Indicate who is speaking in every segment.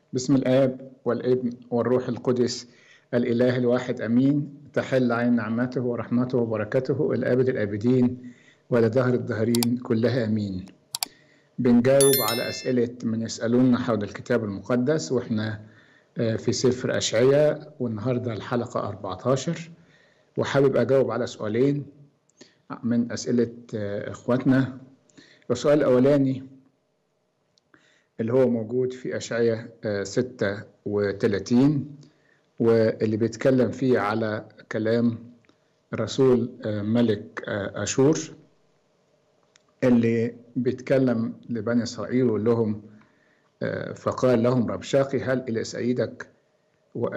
Speaker 1: بسم الآب والابن والروح القدس الإله الواحد أمين تحل عين نعمته ورحمته وبركته الآبد الآبدين ولدهر الدهرين كلها أمين بنجاوب على أسئلة من يسألونا حول الكتاب المقدس وإحنا في سفر أشعية والنهاردة الحلقة 14 وحابب أجاوب على سؤالين من أسئلة إخواتنا السؤال الأولاني اللي هو موجود في أشعية 36 واللي بيتكلم فيه على كلام رسول ملك أشور اللي بيتكلم لبني إسرائيل ويقول لهم فقال لهم ربشاقي هل إلى سيدك و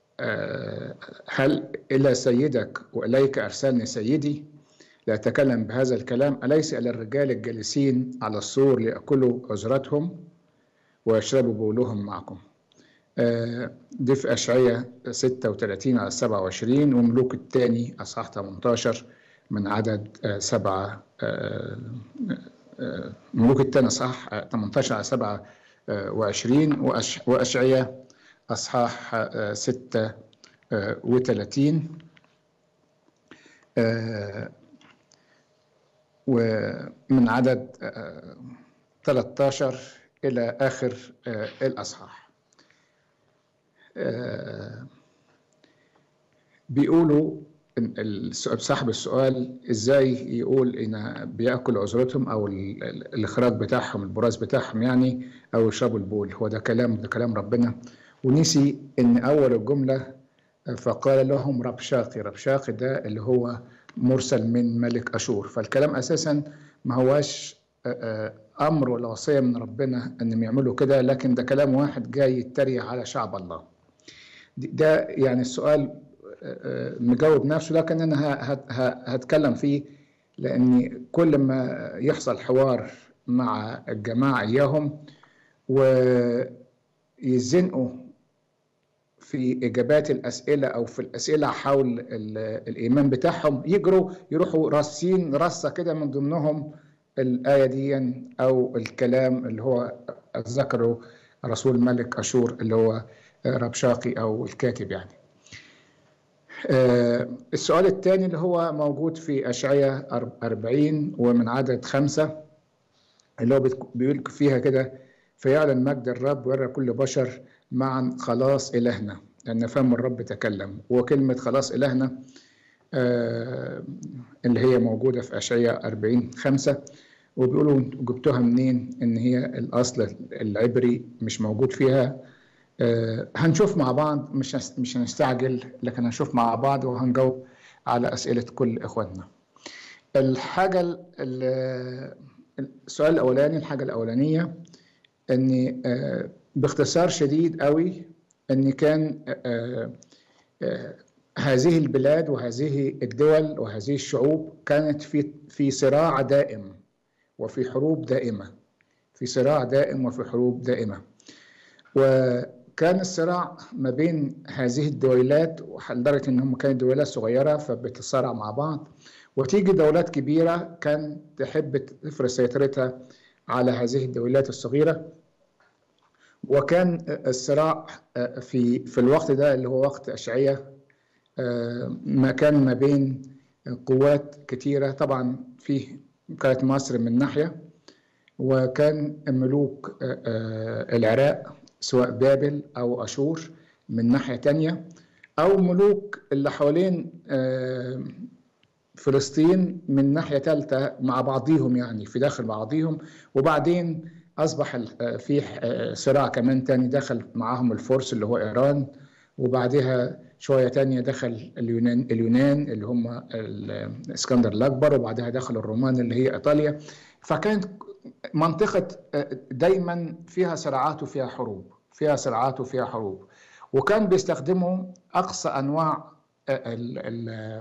Speaker 1: هل إلى سيدك وإليك أرسلني سيدي لا أتكلم بهذا الكلام أليس إلى الرجال الجالسين على السور ليأكلوا أجرتهم ويشربوا بولهم معكم دي في أشعية 36 على 27 وملوك الثاني أصحاح 18 من عدد سبعة ملوك الثاني أصحاح 18 على 27 وأشعية أصحاح 36 ومن عدد 13 إلى آخر الأصحاح بيقولوا صاحب السؤال ازاي يقول ان بياكل عذرتهم او الاخراج بتاعهم البراز بتاعهم يعني او يشربوا البول هو ده كلام ده كلام ربنا ونسي ان اول الجمله فقال لهم ربشاقي ربشاقي ده اللي هو مرسل من ملك اشور فالكلام اساسا ما هواش امر ولا وصيه من ربنا انهم يعملوا كده لكن ده كلام واحد جاي يتريق على شعب الله ده يعني السؤال مجاوب نفسه لكن انا هتكلم فيه لاني كل ما يحصل حوار مع الجماعه اياهم ويزنقوا في اجابات الاسئله او في الاسئله حول الايمان بتاعهم يجروا يروحوا راسين رصه كده من ضمنهم الآية دي أو الكلام اللي هو ذكره رسول ملك أشور اللي هو ربشاقي أو الكاتب يعني السؤال الثاني اللي هو موجود في أشعية 40 ومن عدد خمسة اللي هو بيقول فيها كده فيعلن مجد الرب ويرى كل بشر معا خلاص إلهنا لأن فم الرب تكلم وكلمة خلاص إلهنا اللي هي موجودة في أشعية 40 خمسة وبيقولوا جبتوها منين إن هي الأصل العبري مش موجود فيها هنشوف مع بعض مش مش هنستعجل لكن هنشوف مع بعض وهنجاوب على أسئلة كل إخواننا الحاجة السؤال الأولاني الحاجة الأولانية إن باختصار شديد قوي إن كان هذه البلاد وهذه الدول وهذه الشعوب كانت في في صراع دائم وفي حروب دائمة في صراع دائم وفي حروب دائمة وكان الصراع ما بين هذه الدولات لدرجة ان هم كانت دولات صغيرة فبتتصارع مع بعض وتيجي دولات كبيرة كان تحب تفرض سيطرتها على هذه الدولات الصغيرة وكان الصراع في في الوقت ده اللي هو وقت أشعية ما كان ما بين قوات كتيرة طبعا في كانت مصر من ناحية وكان ملوك العراق سواء بابل أو أشور من ناحية تانية أو ملوك اللي حوالين فلسطين من ناحية ثالثة مع بعضيهم يعني في داخل بعضيهم وبعدين أصبح في صراع كمان تاني دخل معاهم الفرس اللي هو إيران وبعدها شويه تانية دخل اليونان اليونان اللي هم الاسكندر الاكبر وبعدها دخل الرومان اللي هي ايطاليا فكانت منطقه دايما فيها صراعات وفيها حروب فيها صراعات وفيها حروب وكان بيستخدموا اقصى انواع ال ال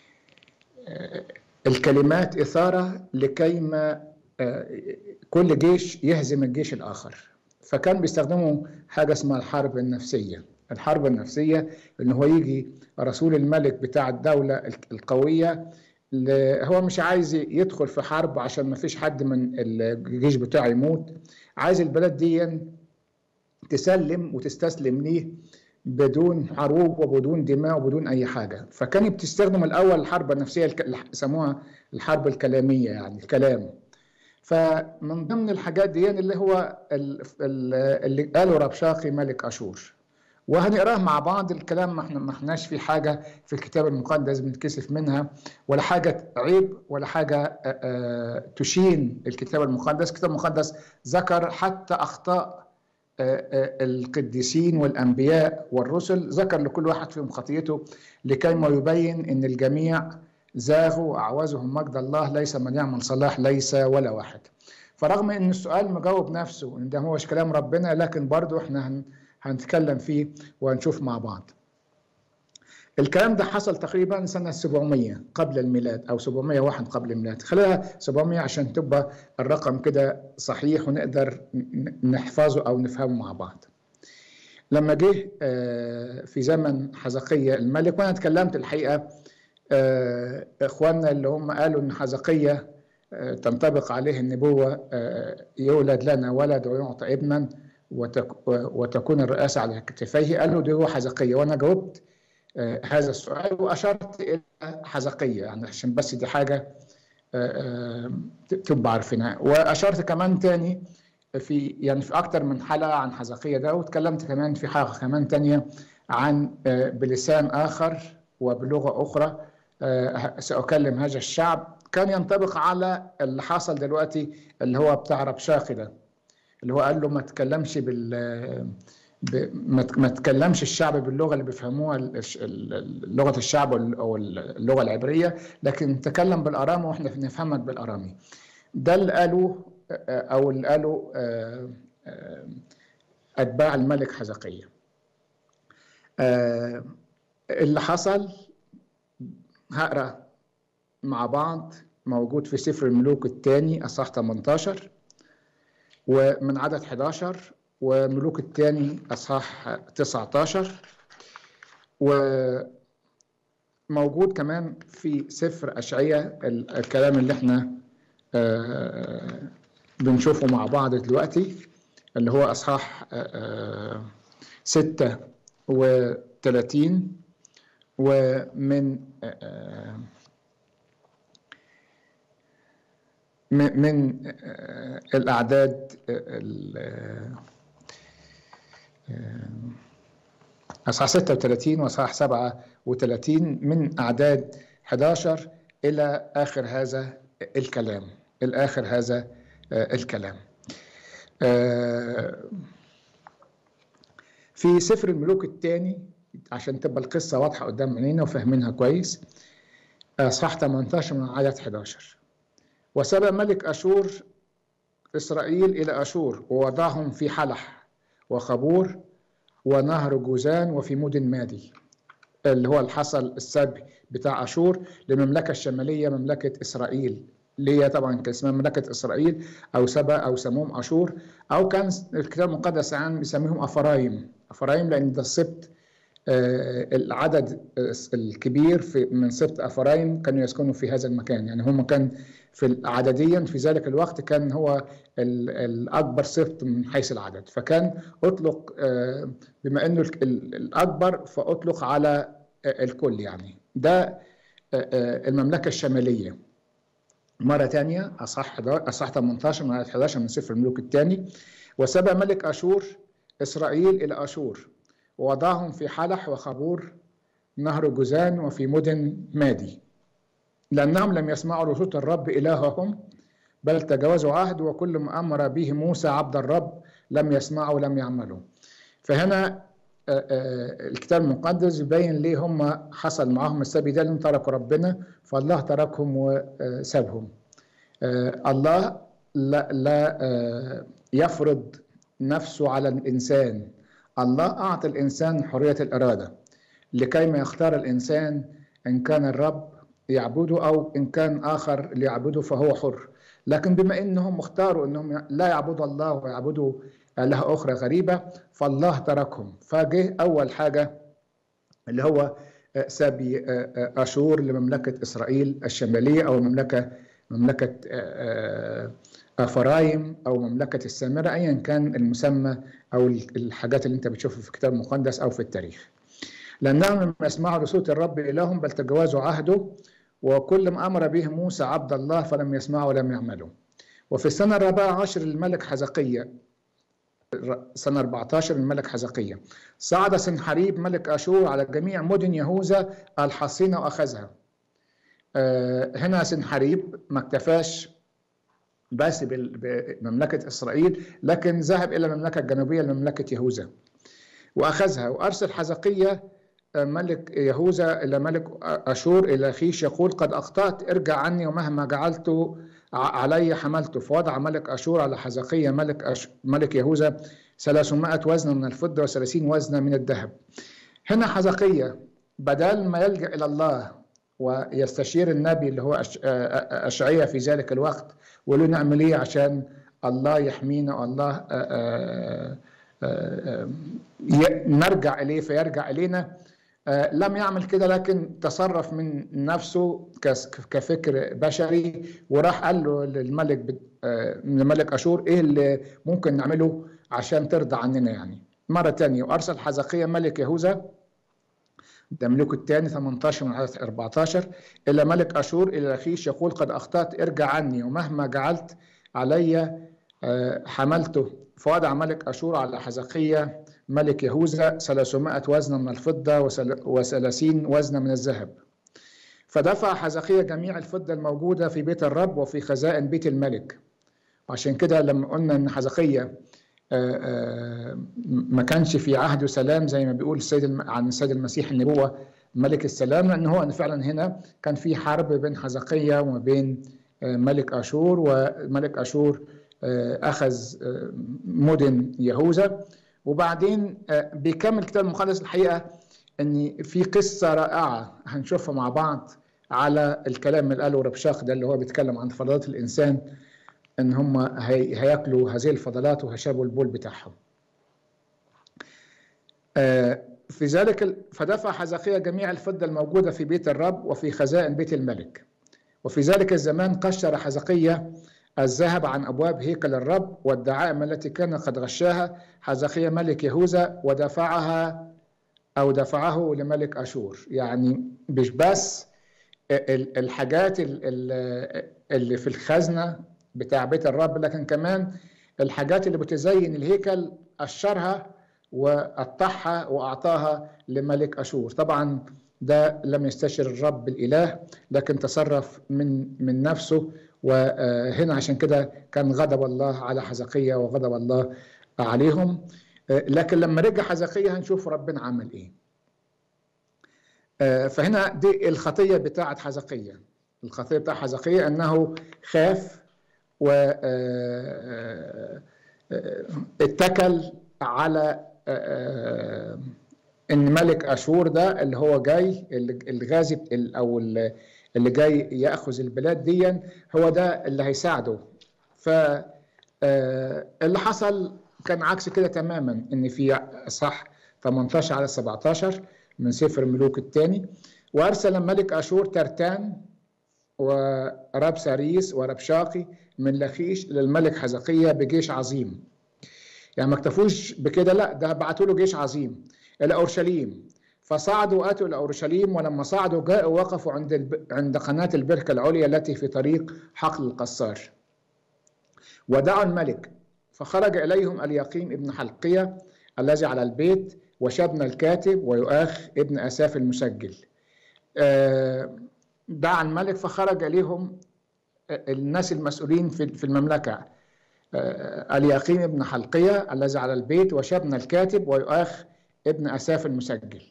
Speaker 1: الكلمات اثاره لكي ما كل جيش يهزم الجيش الاخر فكان بيستخدموا حاجه اسمها الحرب النفسيه الحرب النفسية ان هو يجي رسول الملك بتاع الدولة القوية هو مش عايز يدخل في حرب عشان ما فيش حد من الجيش بتاعه يموت عايز البلد دي تسلم وتستسلم ليه بدون حروب وبدون دماء وبدون اي حاجه فكان بتستخدم الاول الحرب النفسيه يسموها الحرب الكلاميه يعني الكلام فمن ضمن الحاجات دي اللي هو اللي قاله ربشاقي ملك اشور وهنقراه مع بعض الكلام ما احنا ما احناش في حاجه في الكتاب المقدس بنتكسف منها ولا حاجه عيب ولا حاجه تشين الكتاب المقدس الكتاب المقدس ذكر حتى اخطاء القديسين والانبياء والرسل ذكر لكل واحد فيهم خطيته لكي ما يبين ان الجميع زاغوا واعوزهم مجد الله ليس من يعمل صلاح ليس ولا واحد فرغم ان السؤال مجاوب نفسه ان ده هوش كلام ربنا لكن برضو احنا هنتكلم فيه وهنشوف مع بعض الكلام ده حصل تقريبا سنة 700 قبل الميلاد أو 701 قبل الميلاد خليها 700 عشان تبقى الرقم كده صحيح ونقدر نحفظه أو نفهمه مع بعض لما جه في زمن حزقية الملك وأنا اتكلمت الحقيقة إخواننا اللي هم قالوا إن حزقية تنطبق عليه النبوة يولد لنا ولد ويعطى ابنا وتكون الرئاسة على كتفيه قالوا دي هو حزقية وأنا جاوبت هذا السؤال واشرت الى حزقيه يعني عشان بس دي حاجه تبقى عارفينها واشرت كمان تاني في يعني في اكتر من حلقه عن حزقيه ده واتكلمت كمان في حلقه كمان تانية عن بلسان اخر وبلغه اخرى ساكلم هذا الشعب كان ينطبق على اللي حصل دلوقتي اللي هو بتاع ربشاقي ده اللي هو قال له ما تكلمش بال ما تكلمش الشعب باللغه اللي بيفهموها لغه الشعب او اللغه العبريه لكن تكلم بالارامي واحنا نفهمك بالارامي ده اللي قالوه او اللي قالوا اتباع الملك حزقيه اللي حصل هقرا مع بعض موجود في سفر الملوك الثاني اصحاح 18 ومن عدد 11 وملوك الثاني اصحاح 19 وموجود كمان في سفر اشعياء الكلام اللي احنا بنشوفه مع بعض دلوقتي اللي هو اصحاح 36 ومن من الاعداد اصحاح 36 واصحاح 37 من اعداد 11 الى اخر هذا الكلام الاخر هذا الكلام في سفر الملوك الثاني عشان تبقى القصه واضحه قدام عينينا وفاهمينها كويس اصحاح 18 من عدد 11 وسبى ملك اشور اسرائيل الى اشور ووضعهم في حلح وخبور ونهر جوزان وفي مدن مادي اللي هو اللي حصل السبي بتاع اشور للمملكه الشماليه مملكه اسرائيل اللي هي طبعا كان اسمها مملكه اسرائيل او سبا او سموم اشور او كان الكتاب المقدس عن بيسميهم افرايم افرايم لان ده السبت العدد الكبير في من سبط افرايم كانوا يسكنوا في هذا المكان يعني هم كان في عدديا في ذلك الوقت كان هو الاكبر سبط من حيث العدد فكان اطلق بما انه الاكبر فاطلق على الكل يعني ده المملكه الشماليه مره ثانيه اصح اصح 18 من 11 من سفر الملوك الثاني وسبى ملك اشور اسرائيل الى اشور ووضعهم في حلح وخبور نهر جوزان وفي مدن مادي لأنهم لم يسمعوا لصوت الرب إلههم بل تجاوزوا عهد وكل ما أمر به موسى عبد الرب لم يسمعوا ولم يعملوا فهنا الكتاب المقدس يبين ليه هم حصل معاهم السبي ده لأن تركوا ربنا فالله تركهم وسابهم الله لا, لا يفرض نفسه على الإنسان الله أعطى الإنسان حرية الإرادة لكي ما يختار الإنسان إن كان الرب يعبده أو إن كان آخر ليعبده فهو حر لكن بما أنهم اختاروا أنهم لا يعبدوا الله ويعبدوا آلهة أخرى غريبة فالله تركهم فجه أول حاجة اللي هو سبي أشور لمملكة إسرائيل الشمالية أو المملكة مملكة افرايم او مملكه السامره ايا كان المسمى او الحاجات اللي انت بتشوفها في الكتاب المقدس او في التاريخ لانهم لم يسمعوا لصوت الرب الههم بل تجاوزوا عهده وكل ما امر به موسى عبد الله فلم يسمعوا ولم يعملوا وفي السنه الرابعه عشر للملك حزقية سنة 14 الملك حزقية صعد سنحريب ملك أشور على جميع مدن يهوذا الحصينة وأخذها هنا سنحريب ما اكتفاش بس بمملكة إسرائيل لكن ذهب إلى المملكة الجنوبية لمملكة يهوذا وأخذها وأرسل حزقية ملك يهوذا إلى ملك أشور إلى خيش يقول قد أخطأت ارجع عني ومهما جعلت علي حملته فوضع ملك أشور على حزقية ملك أش... ملك يهوذا 300 وزنة من الفضة و30 وزنة من الذهب هنا حزقية بدل ما يلجأ إلى الله ويستشير النبي اللي هو أش... أشعية في ذلك الوقت وله نعمل إيه عشان الله يحمينا والله نرجع إليه فيرجع إلينا لم يعمل كده لكن تصرف من نفسه كفكر بشري وراح قال له للملك للملك اشور ايه اللي ممكن نعمله عشان ترضى عننا يعني مره ثانيه وارسل حزقية ملك يهوذا ده ملوك الثاني 18 من عدد 14 الى ملك اشور الى اخيش يقول قد اخطات ارجع عني ومهما جعلت علي حملته فوضع ملك اشور على حزقية ملك يهوذا 300 وزنة من الفضة وثلاثين وزنة من الذهب فدفع حزقية جميع الفضة الموجودة في بيت الرب وفي خزائن بيت الملك عشان كده لما قلنا ان حزقية ما كانش في عهد سلام زي ما بيقول السيد عن السيد المسيح ان هو ملك السلام لان هو ان فعلا هنا كان في حرب بين حزقية وما بين ملك اشور وملك اشور اخذ مدن يهوذا وبعدين بيكمل الكتاب المقدس الحقيقه ان في قصه رائعه هنشوفها مع بعض على الكلام اللي قاله ربشاق ده اللي هو بيتكلم عن فضلات الانسان ان هم هي هياكلوا هذه الفضلات وهيشربوا البول بتاعهم. في ذلك فدفع حزقية جميع الفضة الموجودة في بيت الرب وفي خزائن بيت الملك. وفي ذلك الزمان قشر حزقية الذهب عن أبواب هيكل الرب والدعائم التي كان قد غشاها حزقية ملك يهوذا ودفعها أو دفعه لملك أشور يعني مش بس الحاجات اللي في الخزنة بتاع بيت الرب لكن كمان الحاجات اللي بتزين الهيكل أشرها وقطعها وأعطاها لملك أشور طبعا ده لم يستشر الرب الإله لكن تصرف من من نفسه وهنا عشان كده كان غضب الله على حزقية وغضب الله عليهم لكن لما رجع حزقية هنشوف ربنا عمل ايه فهنا دي الخطية بتاعة حزقية الخطية بتاع حزقية انه خاف و اتكل على ان ملك اشور ده اللي هو جاي الغازي او اللي جاي ياخذ البلاد دي هو ده اللي هيساعده ف اللي حصل كان عكس كده تماما ان في صح 18 على 17 من سفر الملوك الثاني وارسل ملك اشور ترتان ورب ساريس ورب شاقي من لخيش للملك حزقية بجيش عظيم يعني ما اكتفوش بكده لا ده بعتوا له جيش عظيم الى اورشليم فصعدوا واتوا الى اورشليم ولما صعدوا جاءوا وقفوا عند الب... عند قناه البركه العليا التي في طريق حقل القصار ودعوا الملك فخرج اليهم اليقيم ابن حلقيه الذي على البيت وشبنا الكاتب ويؤاخ ابن اساف المسجل دعا الملك فخرج اليهم الناس المسؤولين في المملكه اليقيم ابن حلقيه الذي على البيت وشبنا الكاتب ويؤاخ ابن اساف المسجل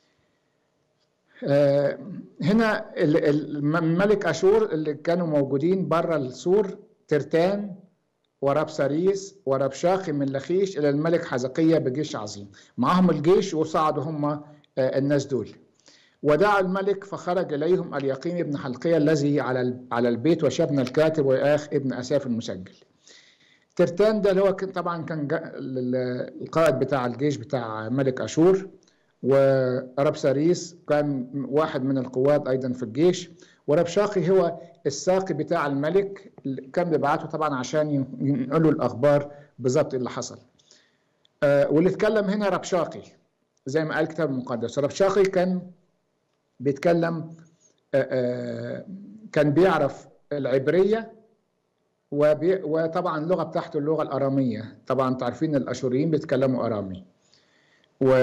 Speaker 1: هنا الملك اشور اللي كانوا موجودين بره السور ترتان ورب ساريس ورب شاخي من لخيش الى الملك حزقية بجيش عظيم معهم الجيش وصعدوا هم الناس دول ودعا الملك فخرج اليهم اليقين ابن حلقية الذي على على البيت وشبنا الكاتب وياخ ابن اساف المسجل ترتان ده اللي هو طبعا كان القائد بتاع الجيش بتاع ملك اشور ورب ساريس كان واحد من القوات ايضا في الجيش وربشاقي هو الساقي بتاع الملك كان بيبعته طبعا عشان ينقلوا الاخبار بالظبط اللي حصل آه واللي اتكلم هنا ربشاقي زي ما قال الكتاب المقدس ربشاقي كان بيتكلم آه آه كان بيعرف العبريه وبي وطبعا اللغه بتاعته اللغه الاراميه طبعا تعرفين الاشوريين بيتكلموا ارامي و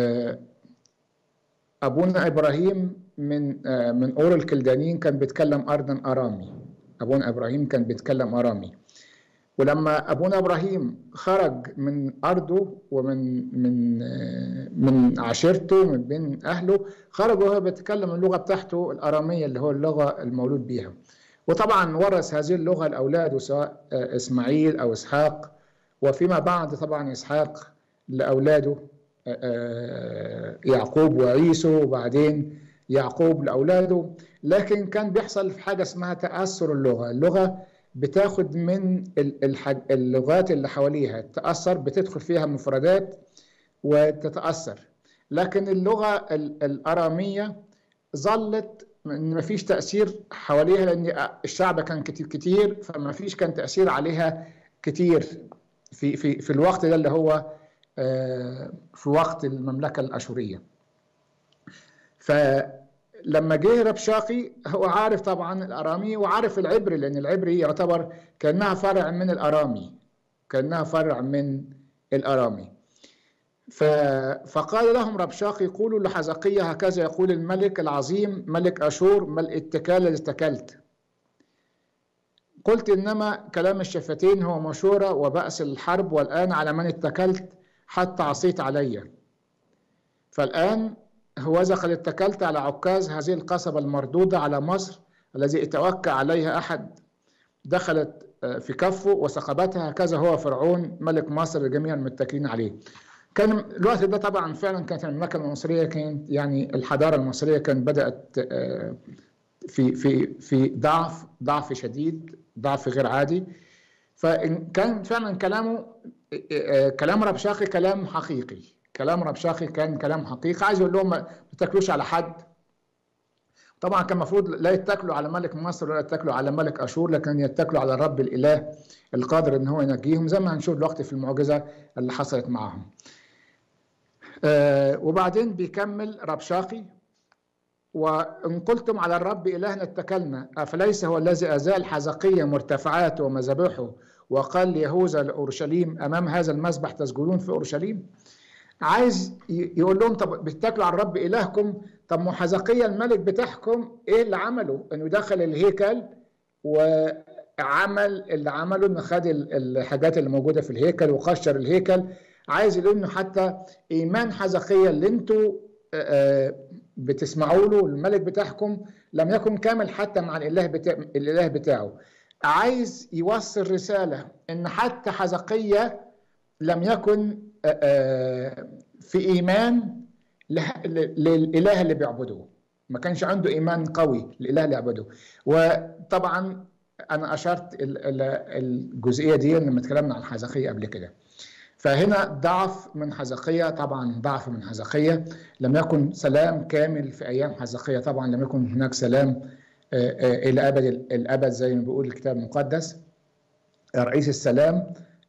Speaker 1: ابونا ابراهيم من من اور الكلدانيين كان بيتكلم ارضا ارامي ابونا ابراهيم كان بيتكلم ارامي ولما ابونا ابراهيم خرج من ارضه ومن من من عشيرته من بين اهله خرج وهو بيتكلم اللغه بتاعته الاراميه اللي هو اللغه المولود بيها وطبعا ورث هذه اللغه لاولاده سواء اسماعيل او اسحاق وفيما بعد طبعا اسحاق لاولاده يعقوب وعيسو وبعدين يعقوب لاولاده لكن كان بيحصل في حاجه اسمها تاثر اللغه اللغه بتاخد من اللغات اللي حواليها تاثر بتدخل فيها مفردات وتتاثر لكن اللغه الاراميه ظلت ما فيش تاثير حواليها لان الشعب كان كتير كتير فما فيش كان تاثير عليها كتير في في في الوقت ده اللي هو في وقت المملكة الأشورية فلما جه ربشاقي هو عارف طبعا الأرامي وعارف العبري لأن العبري يعتبر كأنها فرع من الأرامي كأنها فرع من الأرامي فقال لهم ربشاقي قولوا لحزقية هكذا يقول الملك العظيم ملك أشور ما الاتكال الذي اتكلت قلت إنما كلام الشفتين هو مشورة وبأس الحرب والآن على من اتكلت حتى عصيت علي فالآن هوذا قد اتكلت على عكاز هذه القصبة المردودة على مصر الذي اتوكى عليها أحد دخلت في كفه وسقبتها هكذا هو فرعون ملك مصر جميع المتكلين عليه كان الوقت ده طبعا فعلا كانت المملكة المصرية كانت يعني الحضارة المصرية كانت بدأت في في في ضعف ضعف شديد ضعف غير عادي فكان فعلا كلامه كلام ربشاقي كلام حقيقي كلام ربشاقي كان كلام حقيقي عايز يقول لهم ما تاكلوش على حد طبعا كان المفروض لا يتكلوا على ملك مصر ولا يتكلوا على ملك اشور لكن يتكلوا على الرب الاله القادر ان هو ينجيهم زي ما هنشوف دلوقتي في المعجزه اللي حصلت معهم. آه وبعدين بيكمل ربشاقي وإن قلتم على الرب إلهنا اتكلنا أفليس هو الذي أزال حزقية مرتفعاته ومذابحه وقال ليهوذا لأورشليم أمام هذا المذبح تسجدون في أورشليم عايز يقول لهم طب بتاكلوا على الرب إلهكم طب ما حزقية الملك بتاعكم إيه اللي عمله إنه دخل الهيكل وعمل اللي عمله إنه خد الحاجات اللي موجودة في الهيكل وقشر الهيكل عايز يقول إنه حتى إيمان حزقية اللي أنتوا بتسمعوا له الملك بتاعكم لم يكن كامل حتى مع الاله بتاع الاله بتاعه عايز يوصل رساله ان حتى حزقيه لم يكن في ايمان للاله اللي بيعبده ما كانش عنده ايمان قوي للاله اللي يعبده وطبعا انا اشرت الجزئيه دي لما اتكلمنا عن حزقيه قبل كده فهنا ضعف من حزقية طبعا ضعف من حزقية لم يكن سلام كامل في أيام حزقية طبعا لم يكن هناك سلام إلى أبد الأبد زي ما بيقول الكتاب المقدس رئيس السلام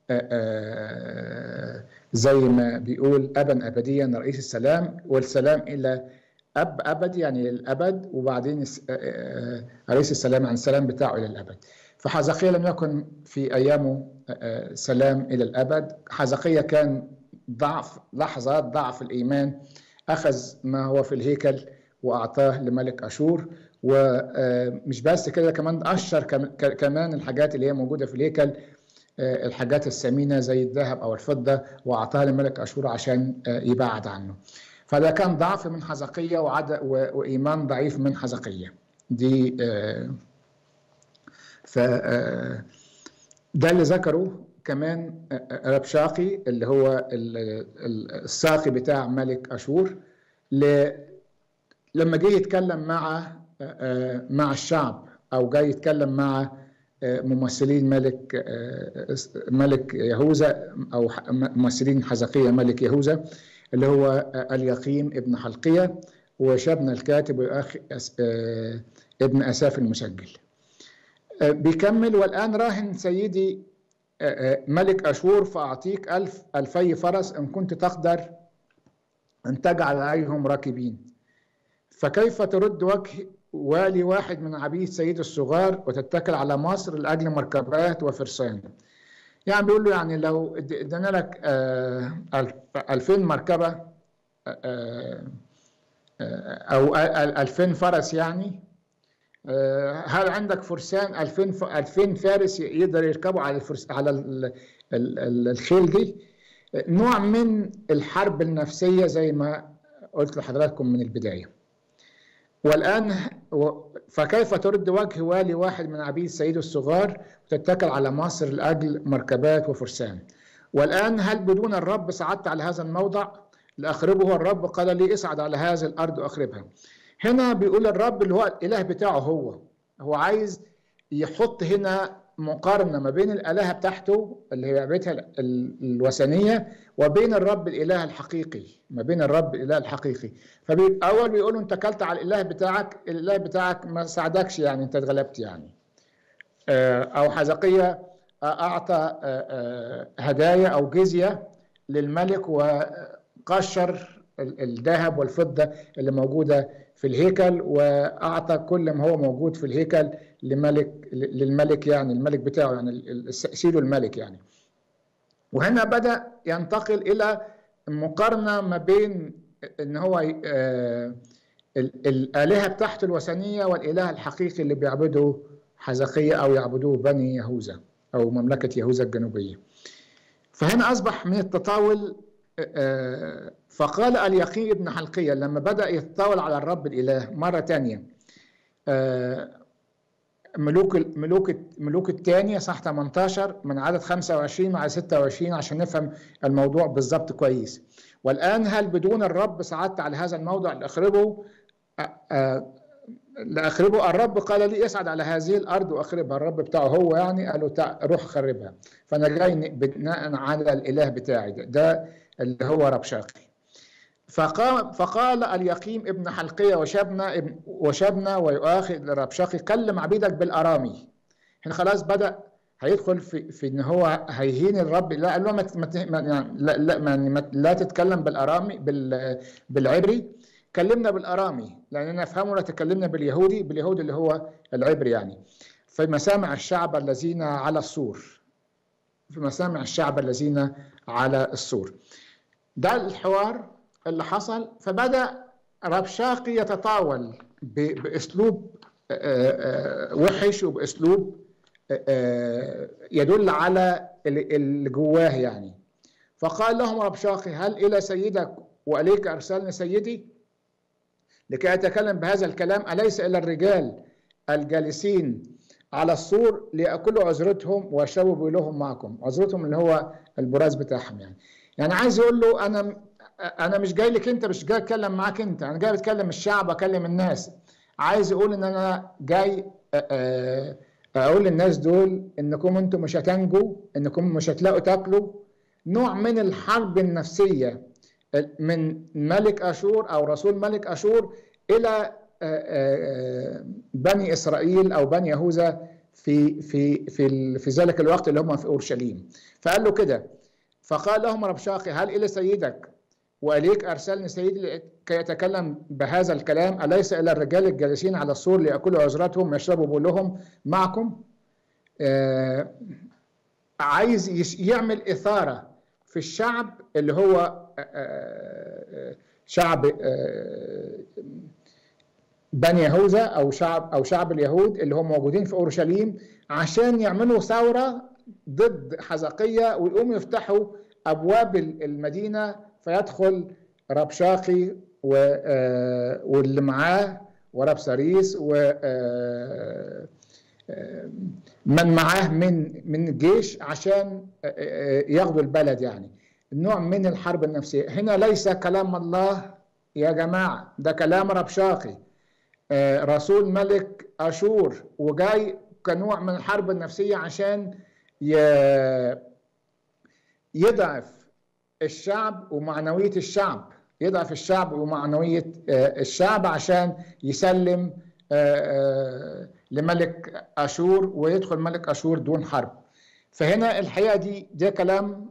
Speaker 1: زي ما بيقول أبا أبديا رئيس السلام والسلام إلى أب أبد يعني الأبد وبعدين رئيس السلام عن السلام بتاعه إلى الأبد فحزقية لم يكن في أيامه سلام إلى الأبد حزقية كان ضعف لحظات ضعف الإيمان أخذ ما هو في الهيكل وأعطاه لملك أشور ومش بس كده كمان أشر كمان الحاجات اللي هي موجودة في الهيكل الحاجات الثمينة زي الذهب أو الفضة وأعطاها لملك أشور عشان يبعد عنه فده كان ضعف من حزقية وإيمان ضعيف من حزقية دي ف ده اللي ذكره كمان ربشاقي اللي هو الساقي بتاع ملك اشور لما جه يتكلم مع مع الشعب او جاي يتكلم مع ممثلين ملك ملك يهوذا او ممثلين حزقية ملك يهوذا اللي هو اليقيم ابن حلقية وشبنا الكاتب واخ ابن اساف المسجل بيكمل والان راهن سيدي ملك اشور فاعطيك الف الفي فرس ان كنت تقدر ان تجعل عليهم راكبين فكيف ترد وجه والي واحد من عبيد سيد الصغار وتتكل على مصر لاجل مركبات وفرسان يعني بيقول له يعني لو ادينا لك 2000 مركبه او 2000 فرس يعني هل عندك فرسان 2000 2000 فارس يقدر يركبوا على الفرس على الخيل دي نوع من الحرب النفسيه زي ما قلت لحضراتكم من البدايه والان فكيف ترد وجه والي واحد من عبيد سيده الصغار وتتكل على مصر لاجل مركبات وفرسان والان هل بدون الرب صعدت على هذا الموضع لاخربه الرب قال لي اصعد على هذه الارض واخربها هنا بيقول الرب اللي هو الاله بتاعه هو هو عايز يحط هنا مقارنه ما بين الالهه بتاعته اللي هي عبادتها الوثنيه وبين الرب الاله الحقيقي ما بين الرب الاله الحقيقي فاول بيقولوا انت اكلت على الاله بتاعك الاله بتاعك ما ساعدكش يعني انت اتغلبت يعني او حزقيه اعطى هدايا او جزيه للملك وقشر الذهب والفضه اللي موجوده في الهيكل واعطى كل ما هو موجود في الهيكل لملك للملك يعني الملك بتاعه يعني سيده الملك يعني وهنا بدا ينتقل الى مقارنه ما بين ان هو الالهه بتاعته الوثنيه والاله الحقيقي اللي بيعبده حزقيه او يعبدوه بني يهوذا او مملكه يهوذا الجنوبيه فهنا اصبح من التطاول فقال اليقين ابن حلقية لما بدأ يتطاول على الرب الإله مرة تانية ملوك ملوك ملوك الثانية صح 18 من عدد 25 مع 26 عشان نفهم الموضوع بالظبط كويس والآن هل بدون الرب صعدت على هذا الموضع لأخربه لأخربه الرب قال لي اصعد على هذه الأرض وأخربها الرب بتاعه هو يعني قال له روح خربها فأنا جاي بناء على الإله بتاعي ده, ده اللي هو ربشاقي فقام فقال اليقيم ابن حلقية وشبنا ابن وشبنا ويؤاخذ ربشاقي كلم عبيدك بالأرامي هنا خلاص بدأ هيدخل في في ان هو هيهين الرب لا قال له ما يعني لا لا, ما لا تتكلم بالارامي بال بالعبري كلمنا بالارامي لاننا نفهمه لا تكلمنا باليهودي باليهودي اللي هو العبري يعني في مسامع الشعب الذين على السور في مسامع الشعب الذين على السور ده الحوار اللي حصل فبدا ربشاقي يتطاول باسلوب وحش وباسلوب يدل على اللي جواه يعني فقال لهم ربشاقي هل الى سيدك واليك ارسلني سيدي لكي اتكلم بهذا الكلام اليس الى الرجال الجالسين على السور ليأكلوا عذرتهم ويشربوا لهم معكم عذرتهم اللي هو البراز بتاعهم يعني يعني عايز يقول له انا انا مش جاي لك انت مش جاي اتكلم معاك انت انا جاي بتكلم الشعب اكلم الناس عايز يقول ان انا جاي اقول للناس دول انكم انتم مش هتنجوا انكم مش هتلاقوا تاكلوا نوع من الحرب النفسيه من ملك اشور او رسول ملك اشور الى بني اسرائيل او بني يهوذا في في في في ذلك الوقت اللي هم في اورشليم فقال له كده فقال لهم ربشاقي هل الى سيدك واليك ارسلني سيدي كي يتكلم بهذا الكلام اليس الى الرجال الجالسين على السور لياكلوا عذرتهم ويشربوا بولهم معكم آه عايز يعمل اثاره في الشعب اللي هو آه شعب آه بني يهوذا او شعب او شعب اليهود اللي هم موجودين في اورشليم عشان يعملوا ثوره ضد حزقيه ويقوموا يفتحوا ابواب المدينه فيدخل ربشاقي واللي معاه ورب سريس و من معاه من من الجيش عشان ياخدوا البلد يعني نوع من الحرب النفسيه هنا ليس كلام الله يا جماعه ده كلام ربشاقي رسول ملك اشور وجاي كنوع من الحرب النفسيه عشان يضعف الشعب ومعنويه الشعب يضعف الشعب ومعنوية الشعب عشان يسلم لملك أشور ويدخل ملك أشور دون حرب فهنا الحقيقة دي ده كلام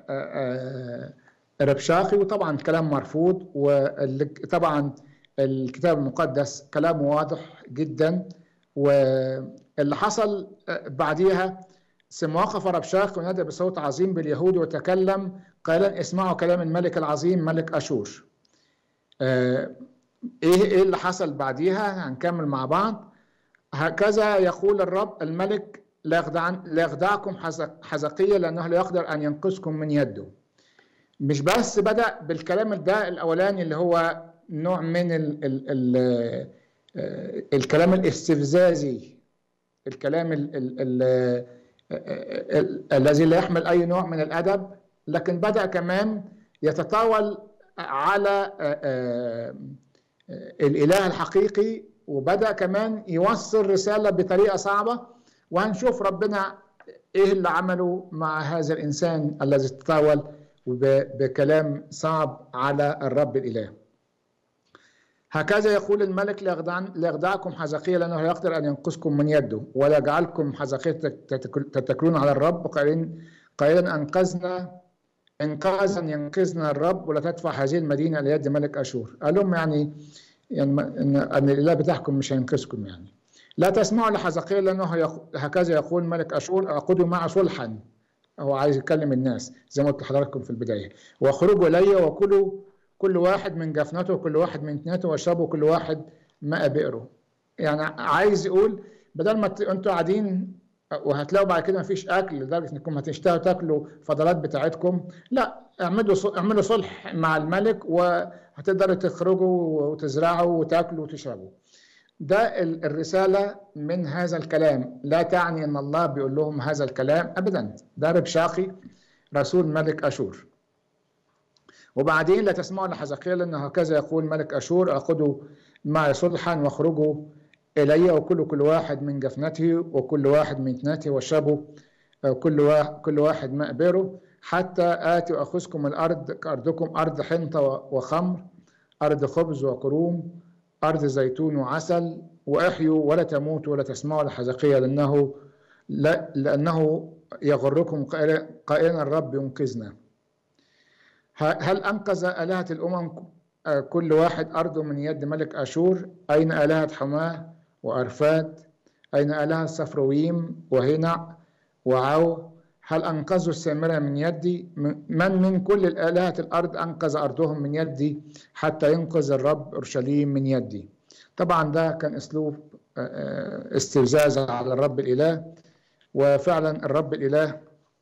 Speaker 1: ربشاقي وطبعا كلام مرفوض وطبعا الكتاب المقدس كلام واضح جدا واللي حصل بعديها ثم وقف ربشاق ونادى بصوت عظيم باليهود وتكلم قائلا اسمعوا كلام الملك العظيم ملك اشور ايه ايه اللي حصل بعديها هنكمل مع بعض هكذا يقول الرب الملك لا يخدع لا يخدعكم حزقية لأنه لا يقدر أن ينقذكم من يده مش بس بدأ بالكلام ده الأولاني اللي هو نوع من ال ال ال الكلام الاستفزازي الكلام ال ال ال ال الذي لا يحمل أي نوع من الأدب لكن بدأ كمان يتطاول على الإله الحقيقي وبدأ كمان يوصل رسالة بطريقة صعبة وهنشوف ربنا إيه اللي عمله مع هذا الإنسان الذي تطاول بكلام صعب على الرب الإله هكذا يقول الملك ليخدعكم حزقية لأنه لا يقدر أن ينقذكم من يده ولا يجعلكم حزقية تتكلون على الرب قائلين قائلا أنقذنا إنقاذا ينقذنا الرب ولا تدفع هذه المدينة إلى يد ملك أشور قال لهم يعني يعني ان ان الاله بتاعكم مش هينقذكم يعني لا تسمعوا لحزقية لانه هكذا يقول ملك اشور اعقدوا معه صلحا هو عايز يكلم الناس زي ما قلت لحضراتكم في البدايه واخرجوا الي وكلوا كل واحد من جفنته وكل واحد من تنته واشربوا كل واحد ماء بئره يعني عايز يقول بدل ما انتوا قاعدين وهتلاقوا بعد كده مفيش اكل لدرجه انكم هتشتهوا تاكلوا فضلات بتاعتكم لا اعملوا اعملوا صلح مع الملك وهتقدروا تخرجوا وتزرعوا وتاكلوا وتشربوا ده الرساله من هذا الكلام لا تعني ان الله بيقول لهم هذا الكلام ابدا ده ربشاقي رسول ملك اشور وبعدين لا تسمعوا لحزقيل انه هكذا يقول ملك اشور اخذوا معي صلحا واخرجوا إلي وكل كل واحد من جفنته وكل واحد من تنته واشربوا كل واحد كل واحد ماء بئره حتى آتي وأخذكم الأرض كأرضكم أرض حنطة وخمر أرض خبز وكروم أرض زيتون وعسل وأحيوا ولا تموتوا ولا تسمعوا لحزقية لأنه لا لأنه يغركم قائلا الرب ينقذنا هل أنقذ آلهة الأمم كل واحد أرضه من يد ملك أشور أين آلهة حماه وأرفاد أين آلهة صفرويم وهنع وعو هل أنقذوا السامرة من يدي من من كل الآلهة الأرض أنقذ أرضهم من يدي حتى ينقذ الرب أورشليم من يدي طبعا ده كان أسلوب استفزاز على الرب الإله وفعلا الرب الإله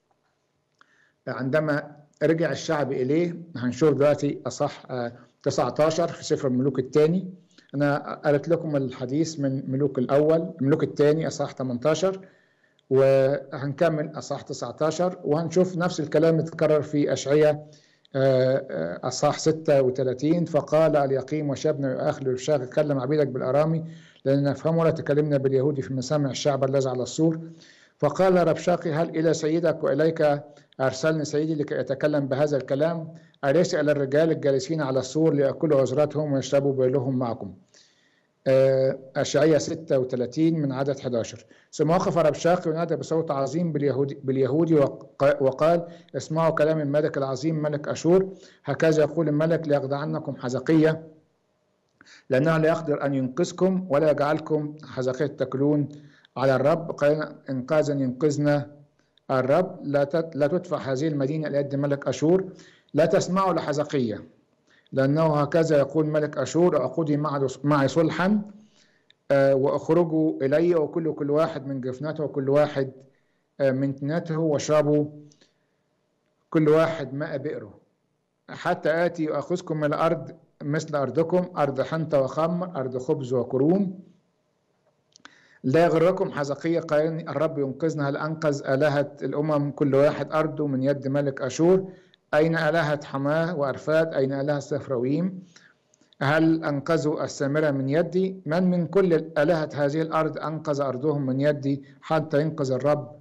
Speaker 1: عندما رجع الشعب إليه هنشوف دلوقتي أصح 19 في سفر الملوك الثاني أنا قرأت لكم الحديث من ملوك الأول الملوك الثاني أصح 18 وهنكمل أصح 19 وهنشوف نفس الكلام يتكرر في أشعية أصح 36 فقال اليقيم وشابنا يؤاخ للشاغ كلم عبيدك بالأرامي لأن نفهم ولا تكلمنا باليهودي في مسامع الشعب الذي على السور فقال ربشاقي هل إلى سيدك وإليك أرسلني سيدي لكي أتكلم بهذا الكلام أليس إلى الرجال الجالسين على السور ليأكلوا عذراتهم ويشربوا بيلهم معكم أشعية 36 من عدد 11 ثم وقف ربشاقي ونادى بصوت عظيم باليهودي, باليهودي وقال اسمعوا كلام الملك العظيم ملك أشور هكذا يقول الملك ليخدعنكم حزقية لأنه لا يقدر أن ينقذكم ولا يجعلكم حزقية تاكلون على الرب قال إنقاذا ينقذنا الرب لا لا تدفع هذه المدينة إلى يد ملك أشور لا تسمعوا لحزقية لأنه هكذا يقول ملك أشور أقودي معي صلحا وأخرجوا إلي وكل كل واحد من جفنته وكل واحد من تنته واشربوا كل واحد ماء بئره حتى آتي وأخذكم من الأرض مثل أرضكم أرض حنطة وخمر أرض خبز وكروم لا يغركم حزقية قائل الرب ينقذنا هل أنقذ آلهة الأمم كل واحد أرضه من يد ملك أشور أين آلهة حماه وأرفاد أين آلهة سفرويم هل أنقذوا السامرة من يدي من من كل آلهة هذه الأرض أنقذ أرضهم من يدي حتى ينقذ الرب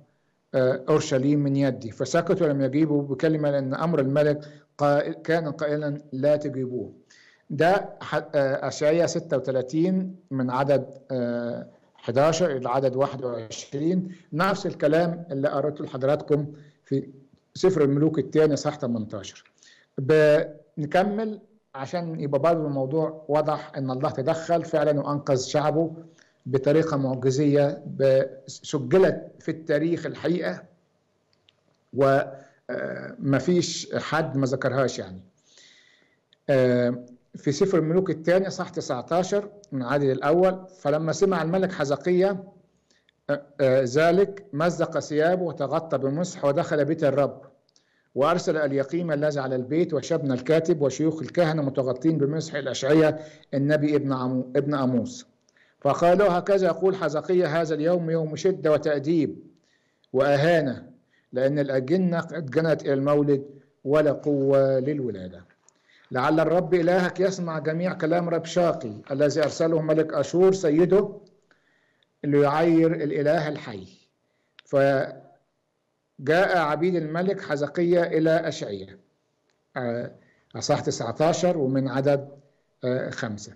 Speaker 1: أورشليم من يدي فسكتوا لم يجيبوا بكلمة لأن أمر الملك كان قائلا لا تجيبوه ده أشعية 36 من عدد 11 إلى عدد 21 نفس الكلام اللي قرأته لحضراتكم في سفر الملوك الثاني صح 18 بنكمل عشان يبقى برضه الموضوع واضح ان الله تدخل فعلا وانقذ شعبه بطريقه معجزيه سجلت في التاريخ الحقيقه وما فيش حد ما ذكرهاش يعني في سفر الملوك الثاني صح 19 من عدد الاول فلما سمع الملك حزقية ذلك مزق ثيابه وتغطى بمسح ودخل بيت الرب وارسل اليقيم الذي على البيت وشبنا الكاتب وشيوخ الكهنه متغطين بمسح الاشعيه النبي ابن عمو ابن اموس فقالوا هكذا يقول حزقية هذا اليوم يوم شده وتاديب واهانه لان الاجنه قد جنت الى المولد ولا قوه للولاده لعل الرب الهك يسمع جميع كلام ربشاقي الذي ارسله ملك اشور سيده ليعير الاله الحي ف جاء عبيد الملك حزقية إلى أشعية أصح 19 ومن عدد خمسة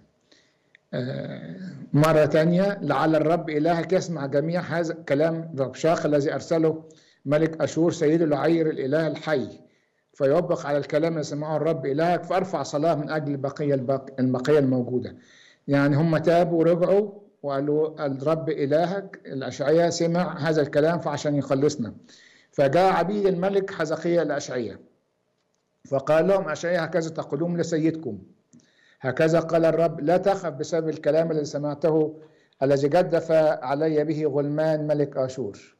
Speaker 1: مرة ثانية لعل الرب إلهك يسمع جميع هذا كلام ربشاخ الذي أرسله ملك أشور سيده لعير الإله الحي فيوبق على الكلام اللي سمعه الرب إلهك فأرفع صلاة من أجل البقية البقية الموجودة يعني هم تابوا ورجعوا وقالوا الرب إلهك الأشعية سمع هذا الكلام فعشان يخلصنا فجاء عبيد الملك حزقية الأشعية فقال لهم أشعية هكذا تقولون لسيدكم هكذا قال الرب لا تخف بسبب الكلام الذي سمعته الذي جدف علي به غلمان ملك آشور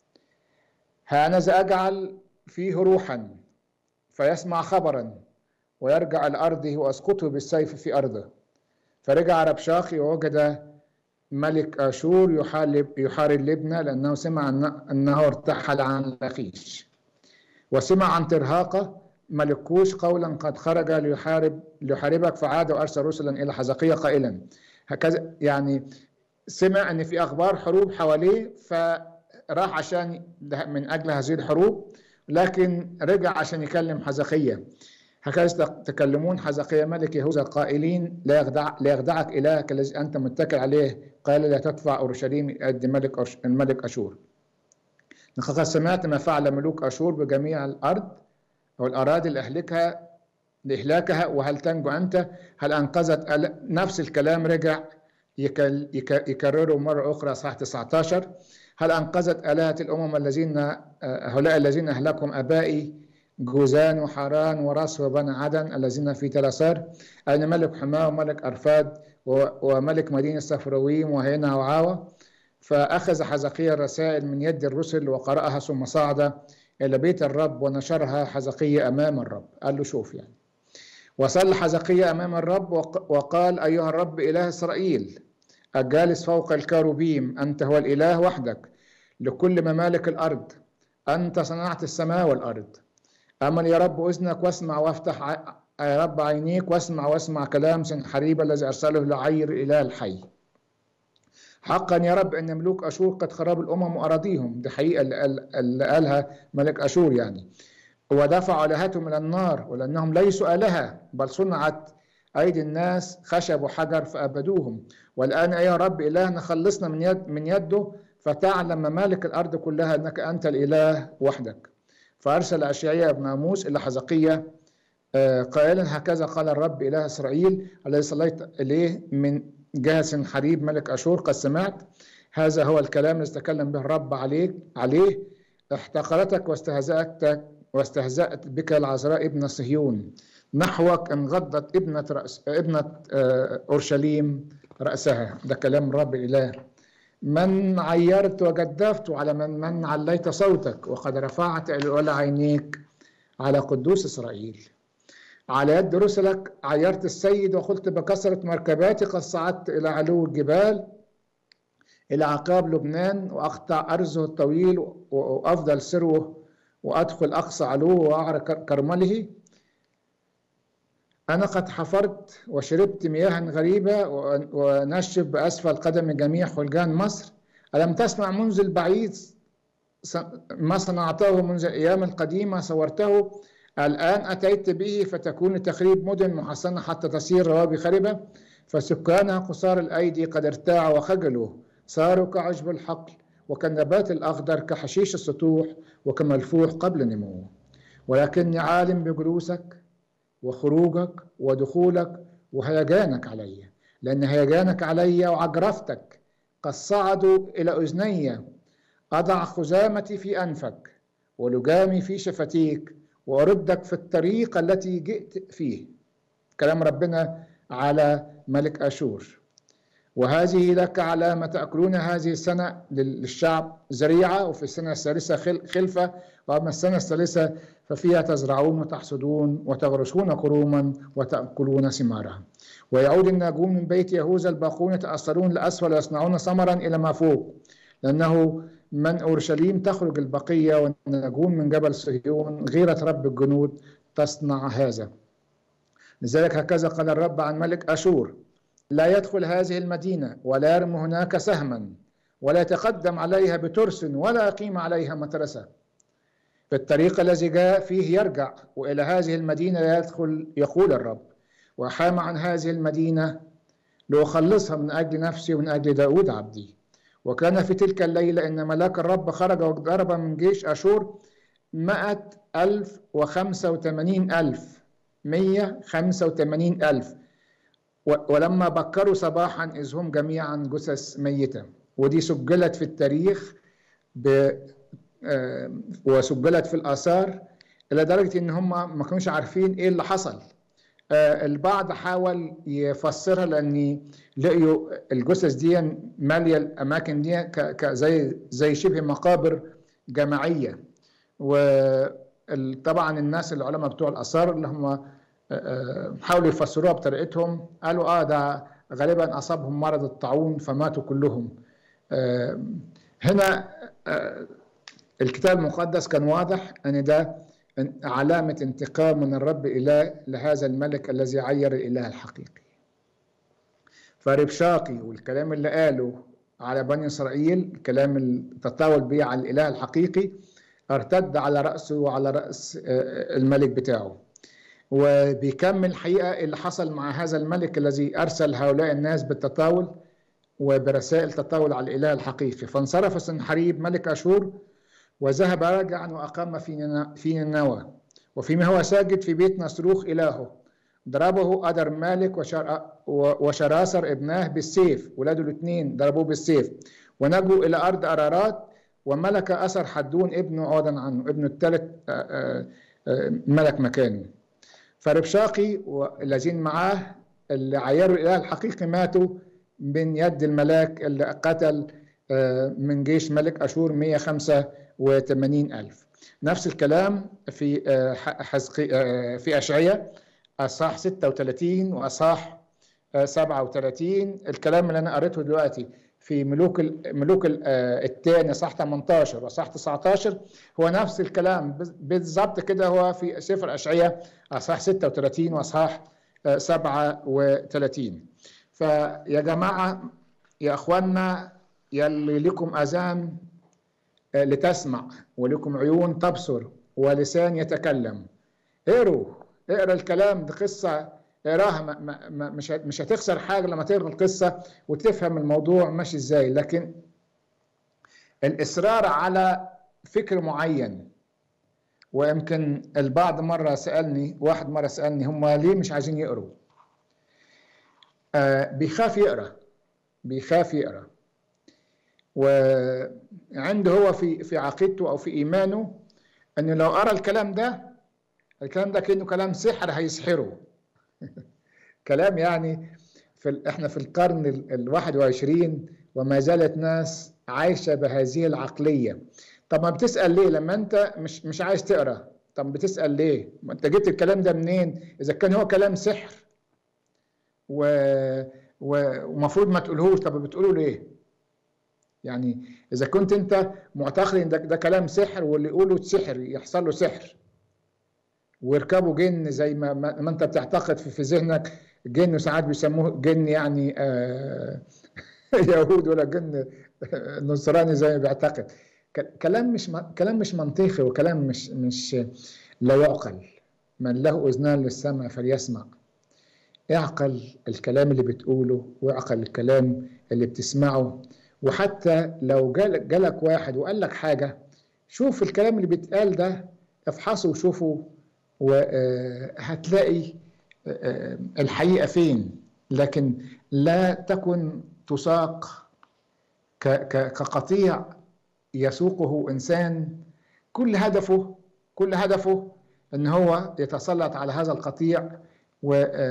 Speaker 1: ها أنا أجعل فيه روحا فيسمع خبرا ويرجع لأرضه وأسقطه بالسيف في أرضه فرجع ربشاخي ووجد ملك آشور يحارب يحارب لبنى لأنه سمع أنه ارتحل عن لخيش وسمع عن ترهاقة ملك كوش قولا قد خرج ليحارب ليحاربك فعاد وأرسل رسلا إلى حزقية قائلا هكذا يعني سمع أن في أخبار حروب حواليه فراح عشان من أجل هذه الحروب لكن رجع عشان يكلم حزقية هكذا تكلمون حزقية ملك يهوذا قائلين لا يخدع لا يخدعك إلهك الذي أنت متكل عليه قال لا تدفع أورشليم يد ملك أش... الملك أشور لقد سمعت ما فعل ملوك أشور بجميع الأرض أو الأراضي اللي أهلكها لإهلاكها وهل تنجو أنت هل أنقذت أل... نفس الكلام رجع يكل... يك... يكرره مرة أخرى صح 19 هل أنقذت آلهة الأمم الذين هؤلاء الذين أهلكهم آبائي جوزان وحران وراس وبني عدن الذين في تلاسار أين ملك حماه وملك أرفاد وملك مدينة صفرويم وهينا وعاوة فأخذ حزقية الرسائل من يد الرسل وقرأها ثم صعد إلى بيت الرب ونشرها حزقية أمام الرب قال له شوف يعني وصل حزقية أمام الرب وقال أيها الرب إله إسرائيل الجالس فوق الكروبيم أنت هو الإله وحدك لكل ممالك الأرض أنت صنعت السماء والأرض أمل يا رب أذنك واسمع وافتح يا رب عينيك واسمع واسمع كلام سنحريب الذي أرسله لعير الإله الحي حقا يا رب أن ملوك أشور قد خرب الأمم وأراضيهم دي حقيقة اللي قالها ملك أشور يعني ودفعوا آلهتهم إلى النار ولأنهم ليسوا آلهة بل صنعت أيدي الناس خشب وحجر فأبدوهم والآن يا رب إلهنا خلصنا من يد من يده فتعلم ممالك الأرض كلها أنك أنت الإله وحدك فأرسل أشعياء بن عموس إلى حزقية قائلا هكذا قال الرب إله إسرائيل الذي صليت إليه من جهة حريب ملك أشور قد سمعت هذا هو الكلام الذي تكلم به الرب عليك عليه احتقرتك واستهزأتك واستهزأت بك العذراء ابن صهيون نحوك انغضت ابنة رأس ابنة أورشليم رأسها ده كلام الرب الإله من عيرت وجدفت على من من عليت صوتك وقد رفعت الأولى عينيك على قدوس إسرائيل على يد رسلك عيرت السيد وقلت بكثرة مركباتي قد صعدت إلى علو الجبال إلى عقاب لبنان وأقطع أرزه الطويل وأفضل سروه وأدخل أقصى علوه وأعرى كرمله أنا قد حفرت وشربت مياها غريبة ونشف بأسفل قدم جميع حلجان مصر ألم تسمع منذ البعيد ما صنعته منذ الأيام القديمة صورته الآن أتيت به فتكون لتخريب مدن محصنة حتى تصير روابي خربة فسكانها قصار الأيدي قد ارتاعوا وخجلوا صاروا كعشب الحقل وكالنبات الأخضر كحشيش السطوح وكملفوح قبل نموه ولكني عالم بجلوسك وخروجك ودخولك وهيجانك علي لأن هيجانك علي وعجرفتك قد صعدوا إلى أذني أضع خزامتي في أنفك ولجامي في شفتيك وأردك في الطريق التي جئت فيه كلام ربنا على ملك أشور وهذه لك علامة تأكلون هذه السنة للشعب زريعة وفي السنة الثالثة خلفة وأما السنة الثالثة ففيها تزرعون وتحصدون وتغرسون كروما وتأكلون ثمارها ويعود الناجون من بيت يهوذا الباقون يتأثرون لأسفل ويصنعون ثمرا إلى ما فوق لأنه من أورشليم تخرج البقية والناجون من جبل صهيون غيرة رب الجنود تصنع هذا لذلك هكذا قال الرب عن ملك أشور لا يدخل هذه المدينة ولا يرمي هناك سهما ولا يتقدم عليها بترس ولا يقيم عليها مترسة في الطريق الذي جاء فيه يرجع وإلى هذه المدينة لا يدخل يقول الرب وحام عن هذه المدينة لأخلصها من أجل نفسي ومن أجل داود عبدي وكان في تلك الليلة إن ملاك الرب خرج وضرب من جيش أشور مائة ألف وخمسة وثمانين ألف مية خمسة وثمانين ألف ولما بكروا صباحا إذ هم جميعا جثث ميتة ودي سجلت في التاريخ ب وسجلت في الآثار إلى درجة إن هم ما كانوش عارفين إيه اللي حصل البعض حاول يفسرها لأن لقيوا الجثث دي مالية الأماكن دي زي زي شبه مقابر جماعية وطبعا الناس العلماء بتوع الآثار اللي هم حاولوا يفسروها بطريقتهم قالوا اه ده غالبا اصابهم مرض الطاعون فماتوا كلهم آه هنا آه الكتاب المقدس كان واضح ان ده علامة انتقام من الرب إله لهذا الملك الذي عير الإله الحقيقي فربشاقي والكلام اللي قاله على بني إسرائيل الكلام اللي تطاول به على الإله الحقيقي ارتد على رأسه وعلى رأس الملك بتاعه وبيكمل الحقيقة اللي حصل مع هذا الملك الذي أرسل هؤلاء الناس بالتطاول وبرسائل تطاول على الإله الحقيقي فانصرف سنحريب ملك أشور وذهب راجعا وأقام في في نينوى وفيما هو ساجد في بيت نصروخ إلهه ضربه أدر مالك وشر وشراسر ابناه بالسيف ولاده الاثنين ضربوه بالسيف ونجوا إلى أرض أرارات وملك أسر حدون ابنه عودا عنه ابنه الثالث ملك مكانه فربشاقي والذين معاه اللي عيروا الإله الحقيقي ماتوا من يد الملاك اللي قتل من جيش ملك أشور 185 ألف نفس الكلام في حزقي في أشعية أصحاح 36 وأصحاح 37 الكلام اللي أنا قريته دلوقتي في ملوك ملوك الثاني صح 18 وصح 19 هو نفس الكلام بالظبط كده هو في سفر اشعياء اصحاح 36 واصحاح 37 فيا جماعه يا اخوانا يلي لكم اذان لتسمع ولكم عيون تبصر ولسان يتكلم اقروا اقرا الكلام دي قصه اقراها مش مش هتخسر حاجه لما تقرا القصه وتفهم الموضوع ماشي ازاي لكن الاصرار على فكر معين ويمكن البعض مره سالني واحد مره سالني هم ليه مش عايزين يقروا آه بيخاف يقرا بيخاف يقرا وعنده هو في في عقيدته او في ايمانه انه لو قرا الكلام ده الكلام ده كانه كلام سحر هيسحره كلام يعني في ال... احنا في القرن ال 21 وما زالت ناس عايشه بهذه العقليه طب ما بتسال ليه لما انت مش مش عايز تقرا طب بتسال ليه ما انت جبت الكلام ده منين اذا كان هو كلام سحر و ومفروض ما تقولهوش طب بتقوله ليه يعني اذا كنت انت معتقد ان ده, ده كلام سحر واللي يقوله سحر يحصل له سحر ويركبوا جن زي ما, ما انت بتعتقد في, في ذهنك جن وساعات بيسموه جن يعني آه يهود ولا جن نصراني زي ما بيعتقد كلام مش كلام مش منطقي وكلام مش مش لا يعقل من له اذنان للسمع فليسمع اعقل الكلام اللي بتقوله واعقل الكلام اللي بتسمعه وحتى لو جالك, جالك واحد وقال لك حاجة شوف الكلام اللي بيتقال ده افحصه وشوفه وهتلاقي الحقيقة فين لكن لا تكن تساق كقطيع يسوقه إنسان كل هدفه كل هدفه ان هو يتسلط على هذا القطيع و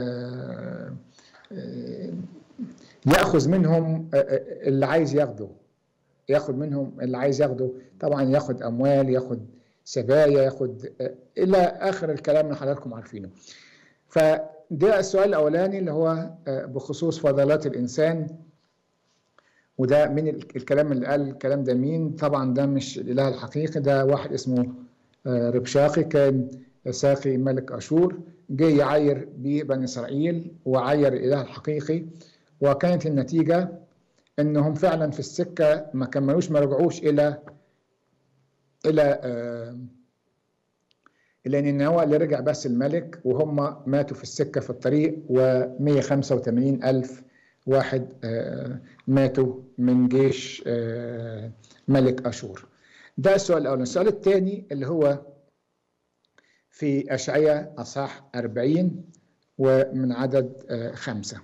Speaker 1: ياخذ منهم اللي عايز ياخده ياخذ منهم اللي عايز ياخده طبعا ياخذ اموال ياخذ سبايا ياخذ الى اخر الكلام اللي حضراتكم عارفينه فده السؤال الاولاني اللي هو بخصوص فضلات الانسان وده من الكلام اللي قال الكلام ده مين طبعا ده مش الاله الحقيقي ده واحد اسمه ربشاقي كان ساقي ملك اشور جه يعاير ببني اسرائيل وعاير الاله الحقيقي وكانت النتيجه انهم فعلا في السكه ما كملوش ما رجعوش الى الى آه الى نينوى اللي رجع بس الملك وهم ماتوا في السكه في الطريق و185 الف واحد آه ماتوا من جيش آه ملك اشور ده السؤال الاول السؤال الثاني اللي هو في اشعياء اصحاح 40 ومن عدد خمسه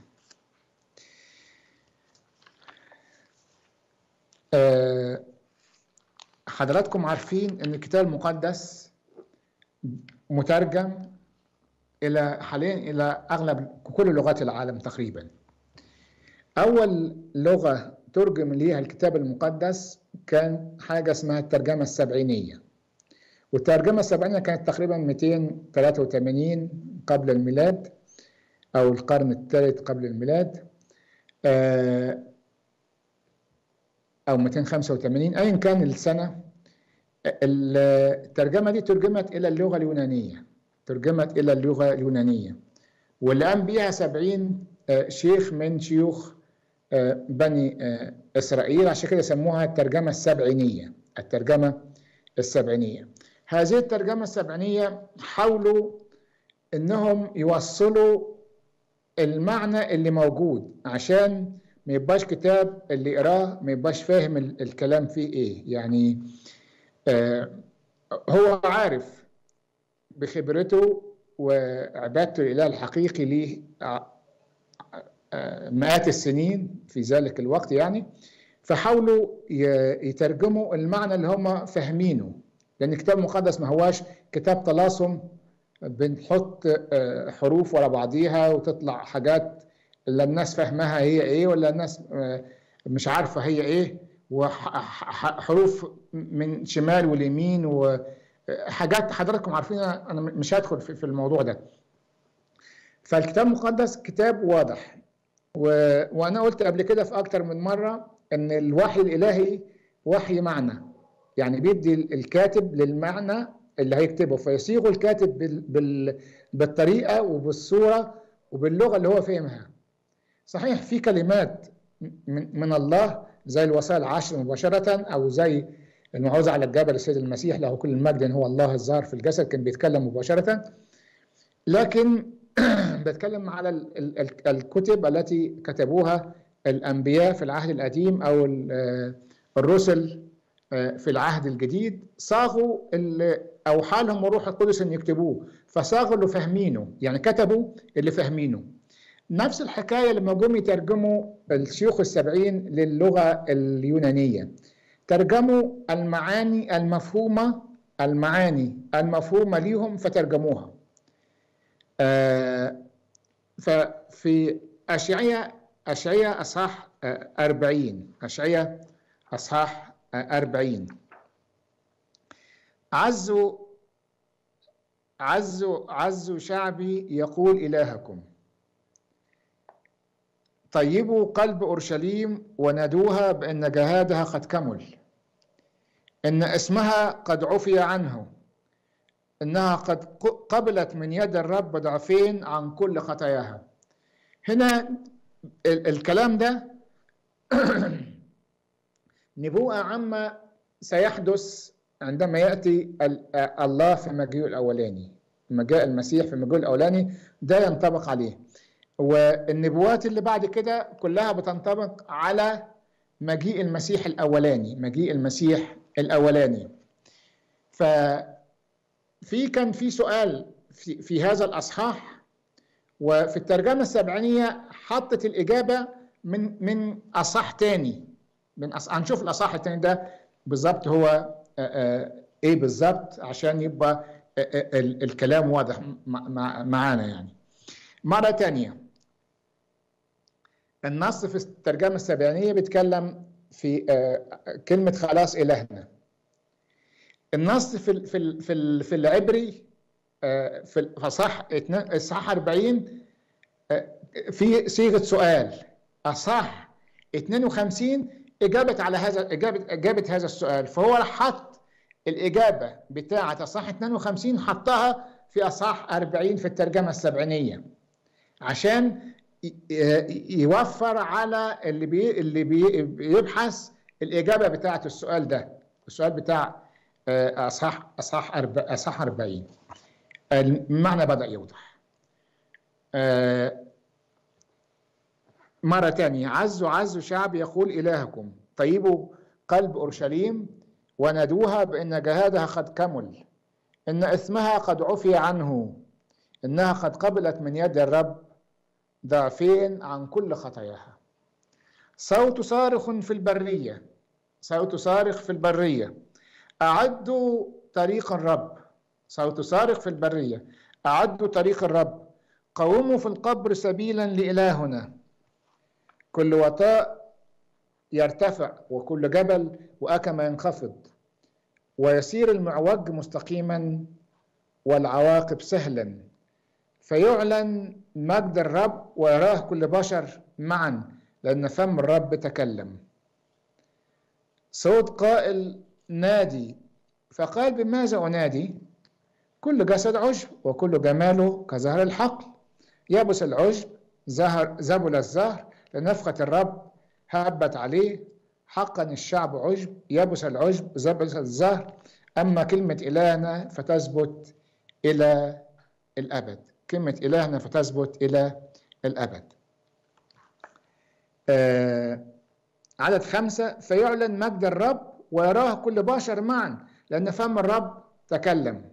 Speaker 1: حضراتكم عارفين ان الكتاب المقدس مترجم الى حاليا الى اغلب كل لغات العالم تقريبا اول لغه ترجم ليها الكتاب المقدس كان حاجه اسمها الترجمه السبعينيه والترجمه السبعينيه كانت تقريبا 283 قبل الميلاد او القرن الثالث قبل الميلاد او 285 ايا كان السنه الترجمه دي ترجمت الى اللغه اليونانيه ترجمت الى اللغه اليونانيه واللي قام بيها 70 شيخ من شيوخ بني اسرائيل عشان كده سموها الترجمه السبعينيه الترجمه السبعينيه هذه الترجمه السبعينيه حاولوا انهم يوصلوا المعنى اللي موجود عشان ما يبقاش كتاب اللي يقراه ما يبقاش فاهم الكلام فيه ايه يعني آه هو عارف بخبرته وعبادته الاله الحقيقي ليه مئات السنين في ذلك الوقت يعني فحاولوا يترجموا المعنى اللي هم فاهمينه لان الكتاب المقدس ما هواش كتاب طلاسم بنحط حروف ورا بعضيها وتطلع حاجات لا الناس فاهمها هي ايه ولا الناس مش عارفه هي ايه وحروف من شمال واليمين وحاجات حضراتكم عارفينها انا مش هدخل في الموضوع ده فالكتاب المقدس كتاب واضح و... وانا قلت قبل كده في اكتر من مره ان الوحي الالهي وحي معنى يعني بيدي الكاتب للمعنى اللي هيكتبه فيصيغه الكاتب بال... بال... بالطريقه وبالصوره وباللغه اللي هو فاهمها صحيح في كلمات من, من الله زي الوصايا العشر مباشره او زي الموعظه على الجبل السيد المسيح له كل المجد هو الله الظاهر في الجسد كان بيتكلم مباشره لكن بتكلم على الكتب التي كتبوها الانبياء في العهد القديم او الرسل في العهد الجديد صاغوا او حالهم وروح القدس ان يكتبوه فصاغوا اللي فاهمينه يعني كتبوا اللي فاهمينه نفس الحكايه لما جم يترجموا الشيوخ السبعين للغه اليونانيه ترجموا المعاني المفهومه المعاني المفهومه ليهم فترجموها آه ففي أشعية أشعية أصحاح أربعين أشعية أصحاح أربعين عزوا عزوا عزوا شعبي يقول إلهكم طيبوا قلب أورشليم ونادوها بأن جهادها قد كمل إن اسمها قد عفي عنه انها قد قبلت من يد الرب ضعفين عن كل خطاياها هنا الكلام ده نبوءة عامة سيحدث عندما ياتي الله في مجيئه الاولاني مجيء المسيح في مجيئه الاولاني ده ينطبق عليه والنبوات اللي بعد كده كلها بتنطبق على مجيء المسيح الاولاني مجيء المسيح الاولاني ففي كان في سؤال في, في هذا الاصحاح وفي الترجمه السبعينيه حطت الاجابه من من اصح تاني من أص... هنشوف الاصح التاني ده بالظبط هو ايه بالظبط عشان يبقى الكلام واضح معانا يعني مرة تانية النص في الترجمة السبعينية بيتكلم في كلمة خلاص إلهنا النص في في في في العبري في الأصح إصحاح 40 في صيغة سؤال أصح 52 إجابة على هذا إجابة إجابة هذا السؤال فهو حط الإجابة بتاعة أصح 52 حطها في أصح 40 في الترجمة السبعينية عشان يوفر على اللي بي اللي بي بيبحث الإجابة بتاعة السؤال ده السؤال بتاع أصح أصح أصح 40 المعنى بدأ يوضح مرة تانية عز عز شعب يقول إلهكم طيبوا قلب أورشليم ونادوها بأن جهادها قد كمل إن إثمها قد عفي عنه إنها قد قبلت من يد الرب ضعفين عن كل خطاياها صوت صارخ في البرية صوت صارخ في البرية أعدوا طريق الرب صوت صارخ في البرية أعدوا طريق الرب قوموا في القبر سبيلا لإلهنا كل وطاء يرتفع وكل جبل وأكم ينخفض ويسير المعوج مستقيما والعواقب سهلا فيعلن مجد الرب ويراه كل بشر معا لأن فم الرب تكلم صوت قائل نادي فقال بماذا أنادي كل جسد عشب وكل جماله كزهر الحقل يبس العشب زهر زبل الزهر لنفخة الرب هبت عليه حقا الشعب عشب يبس العشب زبل الزهر أما كلمة إلهنا فتثبت إلى الأبد كلمة إلهنا فتثبت إلى الأبد آه عدد خمسة فيعلن مجد الرب ويراه كل بشر معا لأن فم الرب تكلم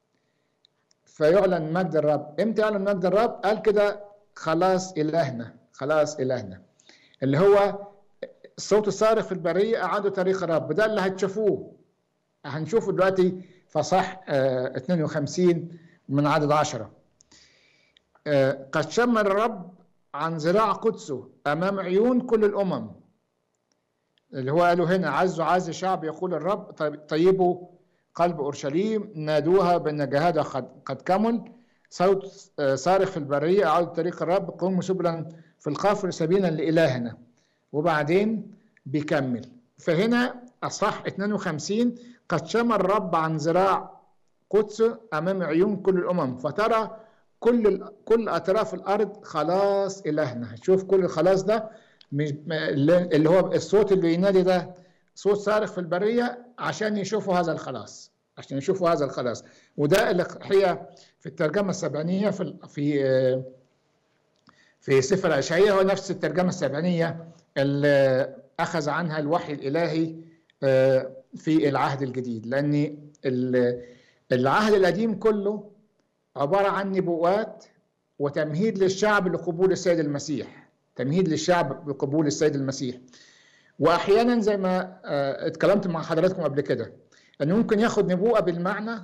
Speaker 1: فيعلن مجد الرب امتى يعلن مجد الرب قال كده خلاص إلهنا خلاص إلهنا اللي هو الصوت الصارخ في البرية أعادوا طريق الرب ده اللي هتشوفوه هنشوفه دلوقتي في صح آه 52 من عدد عشرة آه قد شمر الرب عن ذراع قدسه أمام عيون كل الأمم اللي هو قالوا هنا عز عز شعب يقول الرب طيبوا قلب أورشليم نادوها بأن جهادها قد, قد كمل صوت آه صارخ في البرية أعادوا طريق الرب قوموا سبلا في القفر سبيلا لإلهنا وبعدين بيكمل فهنا أصح 52 قد شمر الرب عن ذراع قدس أمام عيون كل الأمم فترى كل كل أطراف الأرض خلاص إلهنا شوف كل الخلاص ده اللي هو الصوت اللي بينادي ده صوت صارخ في البرية عشان يشوفوا هذا الخلاص عشان يشوفوا هذا الخلاص وده اللي هي في الترجمة السبعينية في في في سفر أشعياء هو نفس الترجمة السبعينية اللي أخذ عنها الوحي الإلهي في العهد الجديد لأن العهد القديم كله عبارة عن نبوءات وتمهيد للشعب لقبول السيد المسيح تمهيد للشعب لقبول السيد المسيح وأحيانا زي ما اتكلمت مع حضراتكم قبل كده أنه ممكن ياخد نبوءة بالمعنى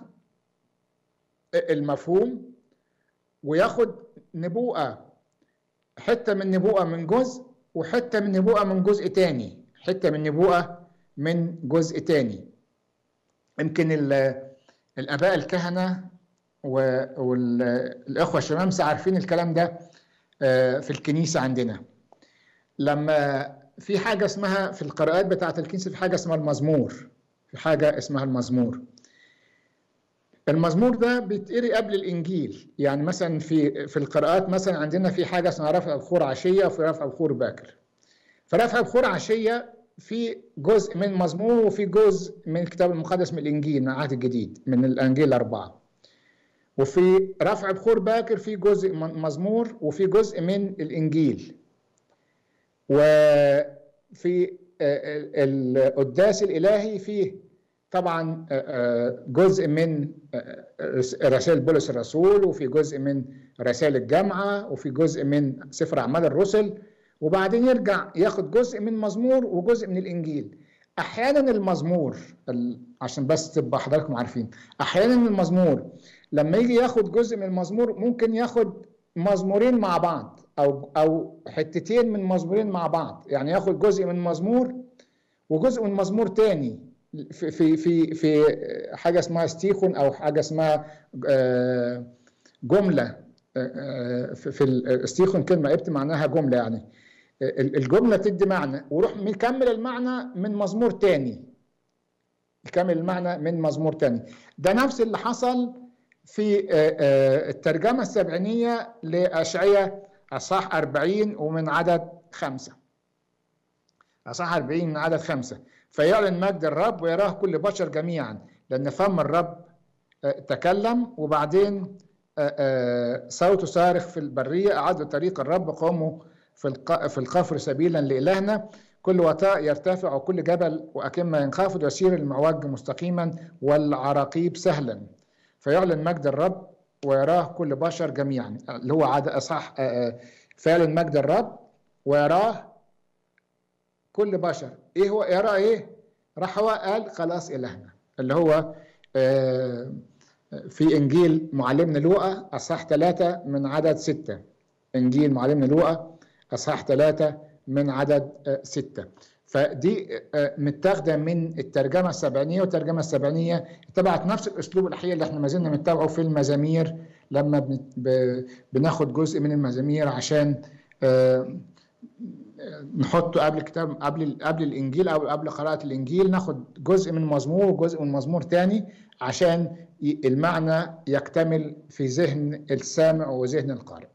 Speaker 1: المفهوم وياخد نبوءة حتة من نبوءة من جزء وحتة من نبوءة من جزء تاني حتة من نبوءة من جزء تاني يمكن الآباء الكهنة والإخوة الشمامسة عارفين الكلام ده في الكنيسة عندنا لما في حاجة اسمها في القراءات بتاعة الكنيسة في حاجة اسمها المزمور في حاجة اسمها المزمور المزمور ده بيتقري قبل الانجيل يعني مثلا في في القراءات مثلا عندنا في حاجه اسمها رفع بخور عشيه وفي رفع بخور باكر فرفع بخور عشيه في جزء من مزمور وفي جزء من الكتاب المقدس من الانجيل من العهد الجديد من الانجيل الاربعه وفي رفع بخور باكر في جزء من مزمور وفي جزء من الانجيل وفي القداس الالهي فيه طبعا جزء من رسائل بولس الرسول وفي جزء من رسائل الجامعه وفي جزء من سفر اعمال الرسل وبعدين يرجع ياخد جزء من مزمور وجزء من الانجيل احيانا المزمور عشان بس تبقى حضراتكم عارفين احيانا المزمور لما يجي ياخد جزء من المزمور ممكن ياخد مزمورين مع بعض او او حتتين من مزمورين مع بعض يعني ياخد جزء من مزمور وجزء من مزمور تاني في في في في حاجه اسمها ستيخون او حاجه اسمها جمله في الستيخون كلمه ابت معناها جمله يعني الجمله تدي معنى وروح مكمل المعنى من مزمور تاني يكمل المعنى من مزمور تاني ده نفس اللي حصل في الترجمه السبعينيه لاشعياء اصح 40 ومن عدد خمسه اصح 40 من عدد خمسه فيعلن مجد الرب ويراه كل بشر جميعا لان فم الرب تكلم وبعدين صوته صارخ في البريه اعادوا طريق الرب قوموا في في القفر سبيلا لالهنا كل وطاء يرتفع وكل جبل واكمه ينخفض ويسير المعوج مستقيما والعراقيب سهلا فيعلن مجد الرب ويراه كل بشر جميعا اللي هو عاد اصح فعلا مجد الرب ويراه كل بشر ايه هو يرى ايه راح هو قال خلاص الهنا اللي هو في انجيل معلمنا لوقا اصح ثلاثة من عدد ستة انجيل معلمنا لوقا اصح ثلاثة من عدد ستة فدي متاخده من الترجمه السبعينيه والترجمه السبعينيه اتبعت نفس الاسلوب الحقيقي اللي احنا ما زلنا بنتبعه في المزامير لما بناخد جزء من المزامير عشان نحطه قبل كتاب قبل قبل الانجيل او قبل قراءه الانجيل ناخد جزء من مزمور وجزء من مزمور تاني عشان المعنى يكتمل في ذهن السامع وذهن القارئ.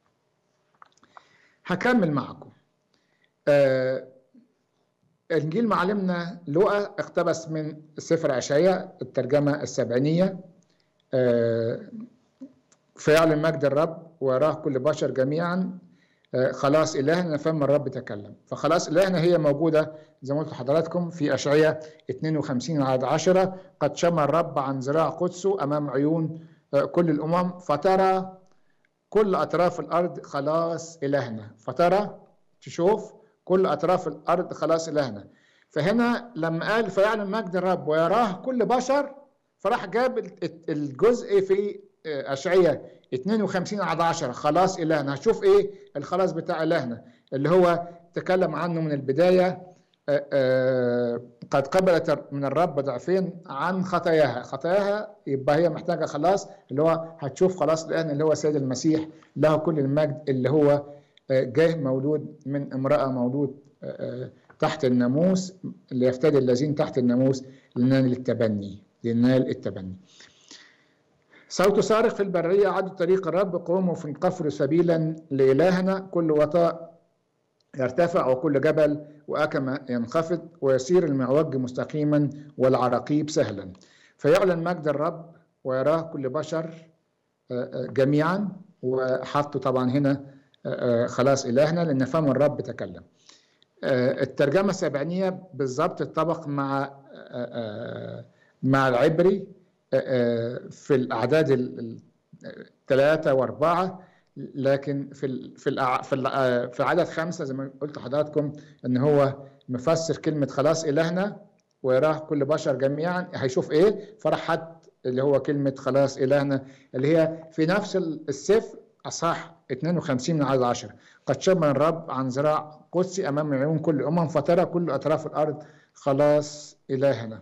Speaker 1: هكمل معكم. آه انجيل معلمنا لوقا اقتبس من سفر اشعياء الترجمه السبعينيه آه فيعلن مجد الرب ويراه كل بشر جميعا آه خلاص الهنا فم الرب تكلم فخلاص الهنا هي موجوده زي ما قلت لحضراتكم في اشعياء 52 عدد 10 قد شمى الرب عن ذراع قدسه امام عيون كل الامم فترى كل اطراف الارض خلاص الهنا فترى تشوف كل اطراف الارض خلاص الهنا فهنا لما قال فيعلم مجد الرب ويراه كل بشر فراح جاب الجزء في اشعياء 52 عدد 10 خلاص الهنا هشوف ايه الخلاص بتاع الهنا اللي هو تكلم عنه من البدايه قد قبلت من الرب ضعفين عن خطاياها خطاياها يبقى هي محتاجه خلاص اللي هو هتشوف خلاص الان اللي هو السيد المسيح له كل المجد اللي هو جاه مولود من امرأة مولود تحت الناموس اللي يفتدي الذين تحت الناموس لنال التبني لنال التبني صوت صارخ في البرية عدوا طريق الرب قوموا في القفر سبيلا لإلهنا كل وطاء يرتفع وكل جبل وأكم ينخفض ويسير المعوج مستقيما والعراقيب سهلا فيعلن مجد الرب ويراه كل بشر جميعا وحطوا طبعا هنا خلاص إلهنا لأن فم الرب تكلم الترجمة السبعينية بالضبط اتطبق مع مع العبري في الأعداد الثلاثة وأربعة لكن في في في في عدد خمسة زي ما قلت لحضراتكم إن هو مفسر كلمة خلاص إلهنا ويراه كل بشر جميعا هيشوف إيه فراح حط اللي هو كلمة خلاص إلهنا اللي هي في نفس السفر أصح 52 من عدد 10 قد شمل الرب عن ذراع قدسي أمام عيون كل أمم فترى كل أطراف الأرض خلاص إلهنا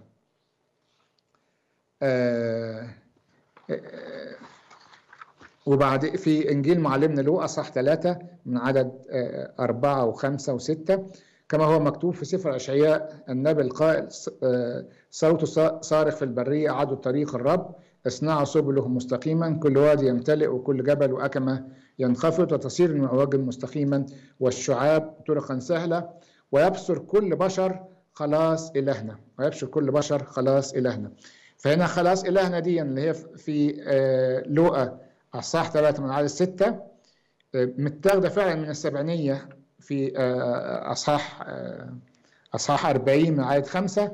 Speaker 1: آه آه وبعد في إنجيل معلمنا لوقا صح ثلاثة من عدد آه أربعة وخمسة وستة كما هو مكتوب في سفر أشعياء النبي القائل صوت صارخ في البرية أعادوا طريق الرب اصنعوا سبله مستقيما كل وادي يمتلئ وكل جبل وأكمة ينخفض وتصير المعوج مستقيما والشعاب طرقا سهلة ويبصر كل بشر خلاص إلهنا ويبشر كل بشر خلاص إلهنا فهنا خلاص إلهنا دي اللي هي في لوقا أصحاح ثلاثة من عدد ستة متاخدة فعلا من السبعينية في أصحاح أصحاح 40 من عدد خمسة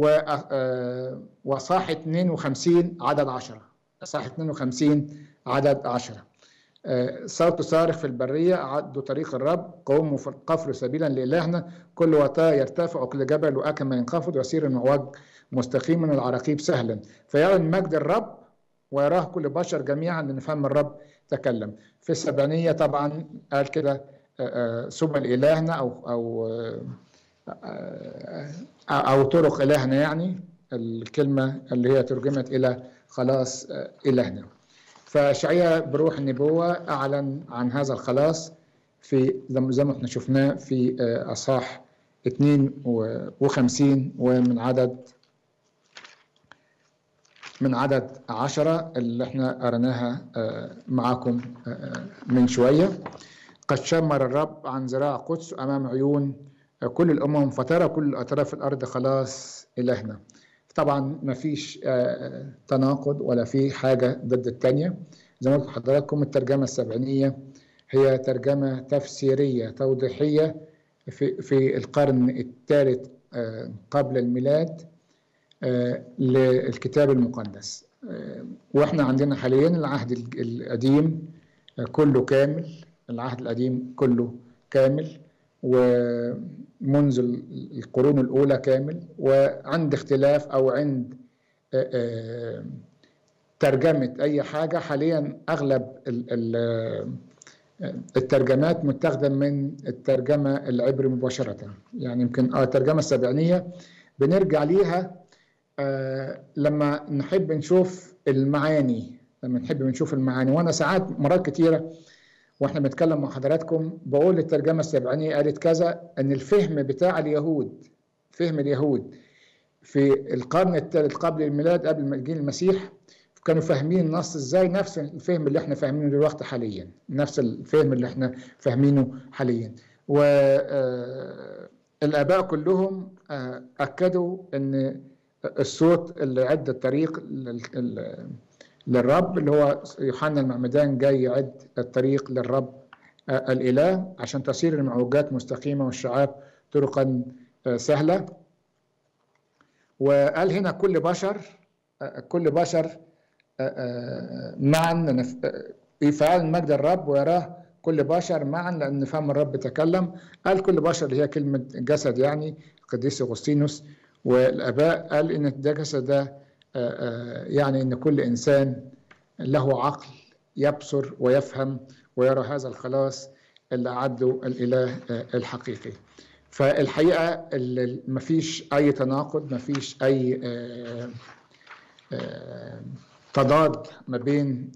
Speaker 1: وأصحاح 52 عدد 10 أصحاح 52 عدد 10 صوت صارخ في البرية عدوا طريق الرب قوموا في القفر سبيلا لإلهنا كل وطاء يرتفع وكل جبل وأكما ينخفض ويصير المعوج مستقيما العراقيب سهلا فيعلن مجد الرب ويراه كل بشر جميعا لأن فهم الرب تكلم في السبعينية طبعا قال كده سبل إلهنا أو أو أو طرق إلهنا يعني الكلمة اللي هي ترجمت إلى خلاص إلهنا فشعيا بروح النبوة أعلن عن هذا الخلاص في زي ما احنا شفناه في أصحاح 52 ومن عدد من عدد عشرة اللي احنا قرناها معاكم من شوية قد شمر الرب عن ذراع قدس أمام عيون كل الأمم فترى كل أطراف الأرض خلاص إلهنا طبعا ما فيش تناقض ولا في حاجة ضد التانية زي ما قلت لحضراتكم الترجمة السبعينية هي ترجمة تفسيرية توضيحية في, في القرن الثالث قبل الميلاد للكتاب المقدس واحنا عندنا حاليا العهد القديم كله كامل العهد القديم كله كامل ومنذ القرون الأولى كامل وعند اختلاف أو عند ترجمة أي حاجة حاليا أغلب الترجمات متاخدة من الترجمة العبري مباشرة يعني يمكن اه الترجمة السبعينية بنرجع ليها آه لما نحب نشوف المعاني لما نحب نشوف المعاني وأنا ساعات مرات كتيرة واحنا بنتكلم مع حضراتكم بقول الترجمه السبعينيه قالت كذا ان الفهم بتاع اليهود فهم اليهود في القرن الثالث قبل الميلاد قبل ما يجي المسيح كانوا فاهمين النص ازاي نفس الفهم اللي احنا فاهمينه دلوقتي حاليا نفس الفهم اللي احنا فاهمينه حاليا والاباء كلهم اكدوا ان الصوت اللي عد الطريق للرب اللي هو يوحنا المعمدان جاي يعد الطريق للرب الإله عشان تصير المعوجات مستقيمة والشعاب طرقا سهلة وقال هنا كل بشر كل بشر معا يفعل مجد الرب ويراه كل بشر معا لأن فهم الرب تكلم قال كل بشر اللي هي كلمة جسد يعني قديس أغسطينوس والآباء قال إن ده جسد ده يعني ان كل انسان له عقل يبصر ويفهم ويرى هذا الخلاص اللي اعده الاله الحقيقي فالحقيقه ما فيش اي تناقض ما فيش اي تضاد ما بين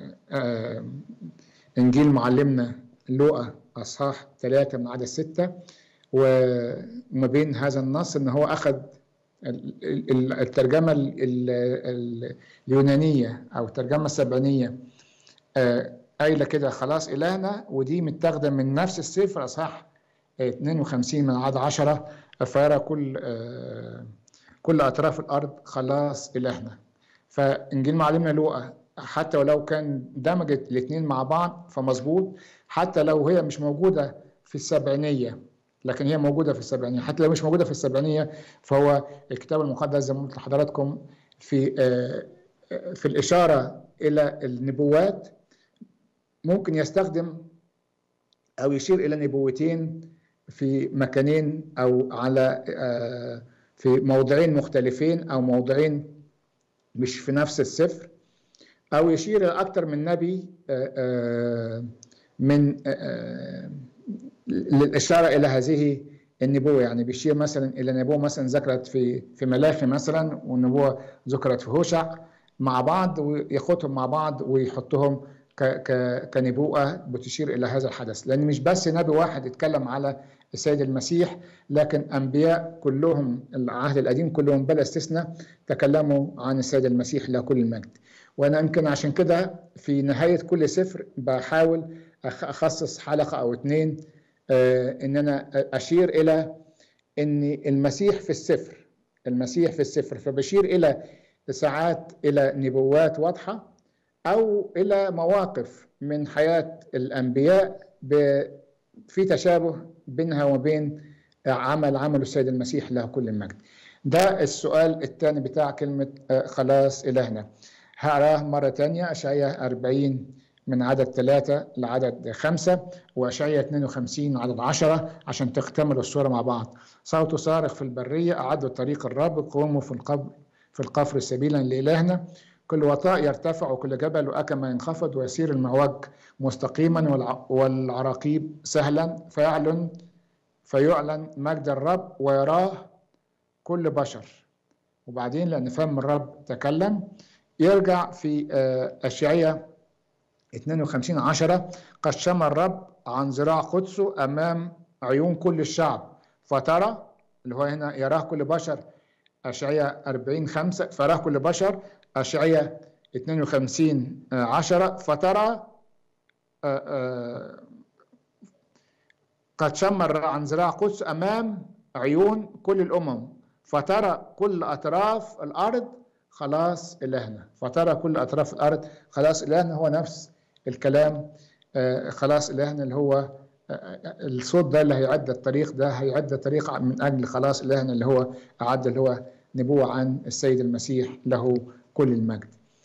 Speaker 1: انجيل معلمنا لوقا اصحاح ثلاثه من عدد سته وما بين هذا النص ان هو اخذ الترجمة اليونانية أو الترجمة السبعينية قايلة كده خلاص إلهنا ودي متاخدة من نفس السفر أصح 52 من عدد 10 فيرى كل كل أطراف الأرض خلاص إلهنا فإنجيل معلمنا لوقا حتى ولو كان دمجت الاثنين مع بعض فمظبوط حتى لو هي مش موجودة في السبعينية لكن هي موجودة في السبعينية حتى لو مش موجودة في السبعينية فهو الكتاب المقدس زي ما قلت لحضراتكم في في الإشارة إلى النبوات ممكن يستخدم أو يشير إلى نبوتين في مكانين أو على في موضعين مختلفين أو موضعين مش في نفس السفر أو يشير إلى أكثر من نبي من للإشارة إلى هذه النبوة يعني بيشير مثلا إلى نبوة مثلا ذكرت في في ملاخي مثلا والنبوة ذكرت في هوشع مع بعض وياخدهم مع بعض ويحطهم كنبوءة بتشير إلى هذا الحدث لأن مش بس نبي واحد يتكلم على السيد المسيح لكن أنبياء كلهم العهد القديم كلهم بلا استثناء تكلموا عن السيد المسيح له كل المجد وأنا يمكن عشان كده في نهاية كل سفر بحاول أخصص حلقة أو اتنين ان انا اشير الى ان المسيح في السفر المسيح في السفر فبشير الى ساعات الى نبوات واضحه او الى مواقف من حياه الانبياء في تشابه بينها وبين عمل عمل السيد المسيح له كل المجد ده السؤال الثاني بتاع كلمة خلاص إلهنا هقراه مرة تانية أشعية 40 من عدد ثلاثة لعدد خمسة وأشعية 52 عدد عشرة عشان تكتملوا الصورة مع بعض صوت صارخ في البرية أعدوا طريق الرب قوموا في القبر في القفر سبيلا لإلهنا كل وطاء يرتفع وكل جبل وأكما ينخفض ويسير المعوج مستقيما والعراقيب سهلا فيعلن فيعلن مجد الرب ويراه كل بشر وبعدين لأن فم الرب تكلم يرجع في أشعية 52 عشرة قد شم الرب عن ذراع قدسه أمام عيون كل الشعب فترى اللي هو هنا يراه كل بشر أشعية 40 5 فراه كل بشر أشعية 52 عشرة فترى قد شمر عن ذراع قدس أمام عيون كل الأمم فترى كل أطراف الأرض خلاص إلهنا فترى كل أطراف الأرض خلاص إلهنا هو نفس الكلام خلاص إلهنا اللي هو الصوت ده اللي هيعد الطريق ده هيعد الطريق من أجل خلاص إلهنا اللي هو أعد اللي هو نبوة عن السيد المسيح له كل المجد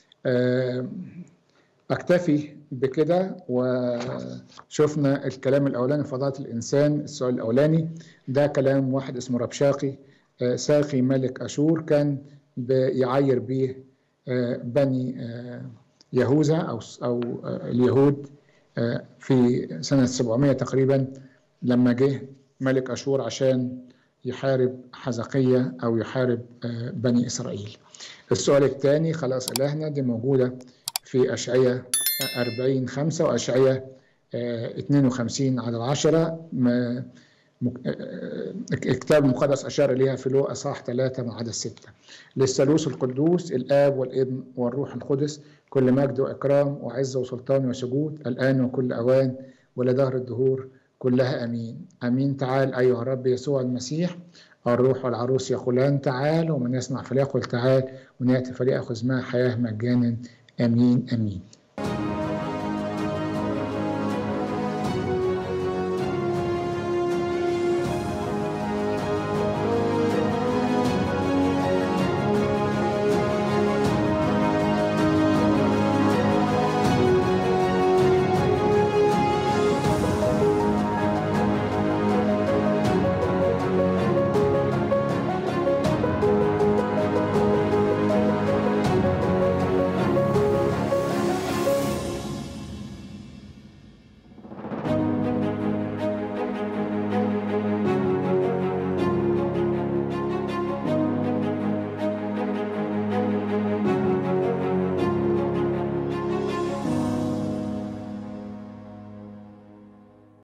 Speaker 1: أكتفي بكده وشفنا الكلام الأولاني فضاءة الإنسان السؤال الأولاني ده كلام واحد اسمه ربشاقي ساقي ملك أشور كان بيعاير به بني يهوذا أو أو اليهود في سنة 700 تقريبا لما جه ملك أشور عشان يحارب حزقية أو يحارب بني إسرائيل السؤال الثاني خلاص إلهنا دي موجودة في أشعية 40 5 وأشعية 52 على العشرة الكتاب المقدس أشار إليها في لو أصح 3 مع عدد 6 للثالوث القدوس الآب والابن والروح القدس كل مجد وإكرام وعزة وسلطان وسجود الآن وكل أوان ولدهر الدهور كلها أمين أمين تعال أيها الرب يسوع المسيح الروح والعروس يقولان تعال ومن يسمع فليقل تعال ومن يأتي فليأخذ معه حياة مجانا آمين آمين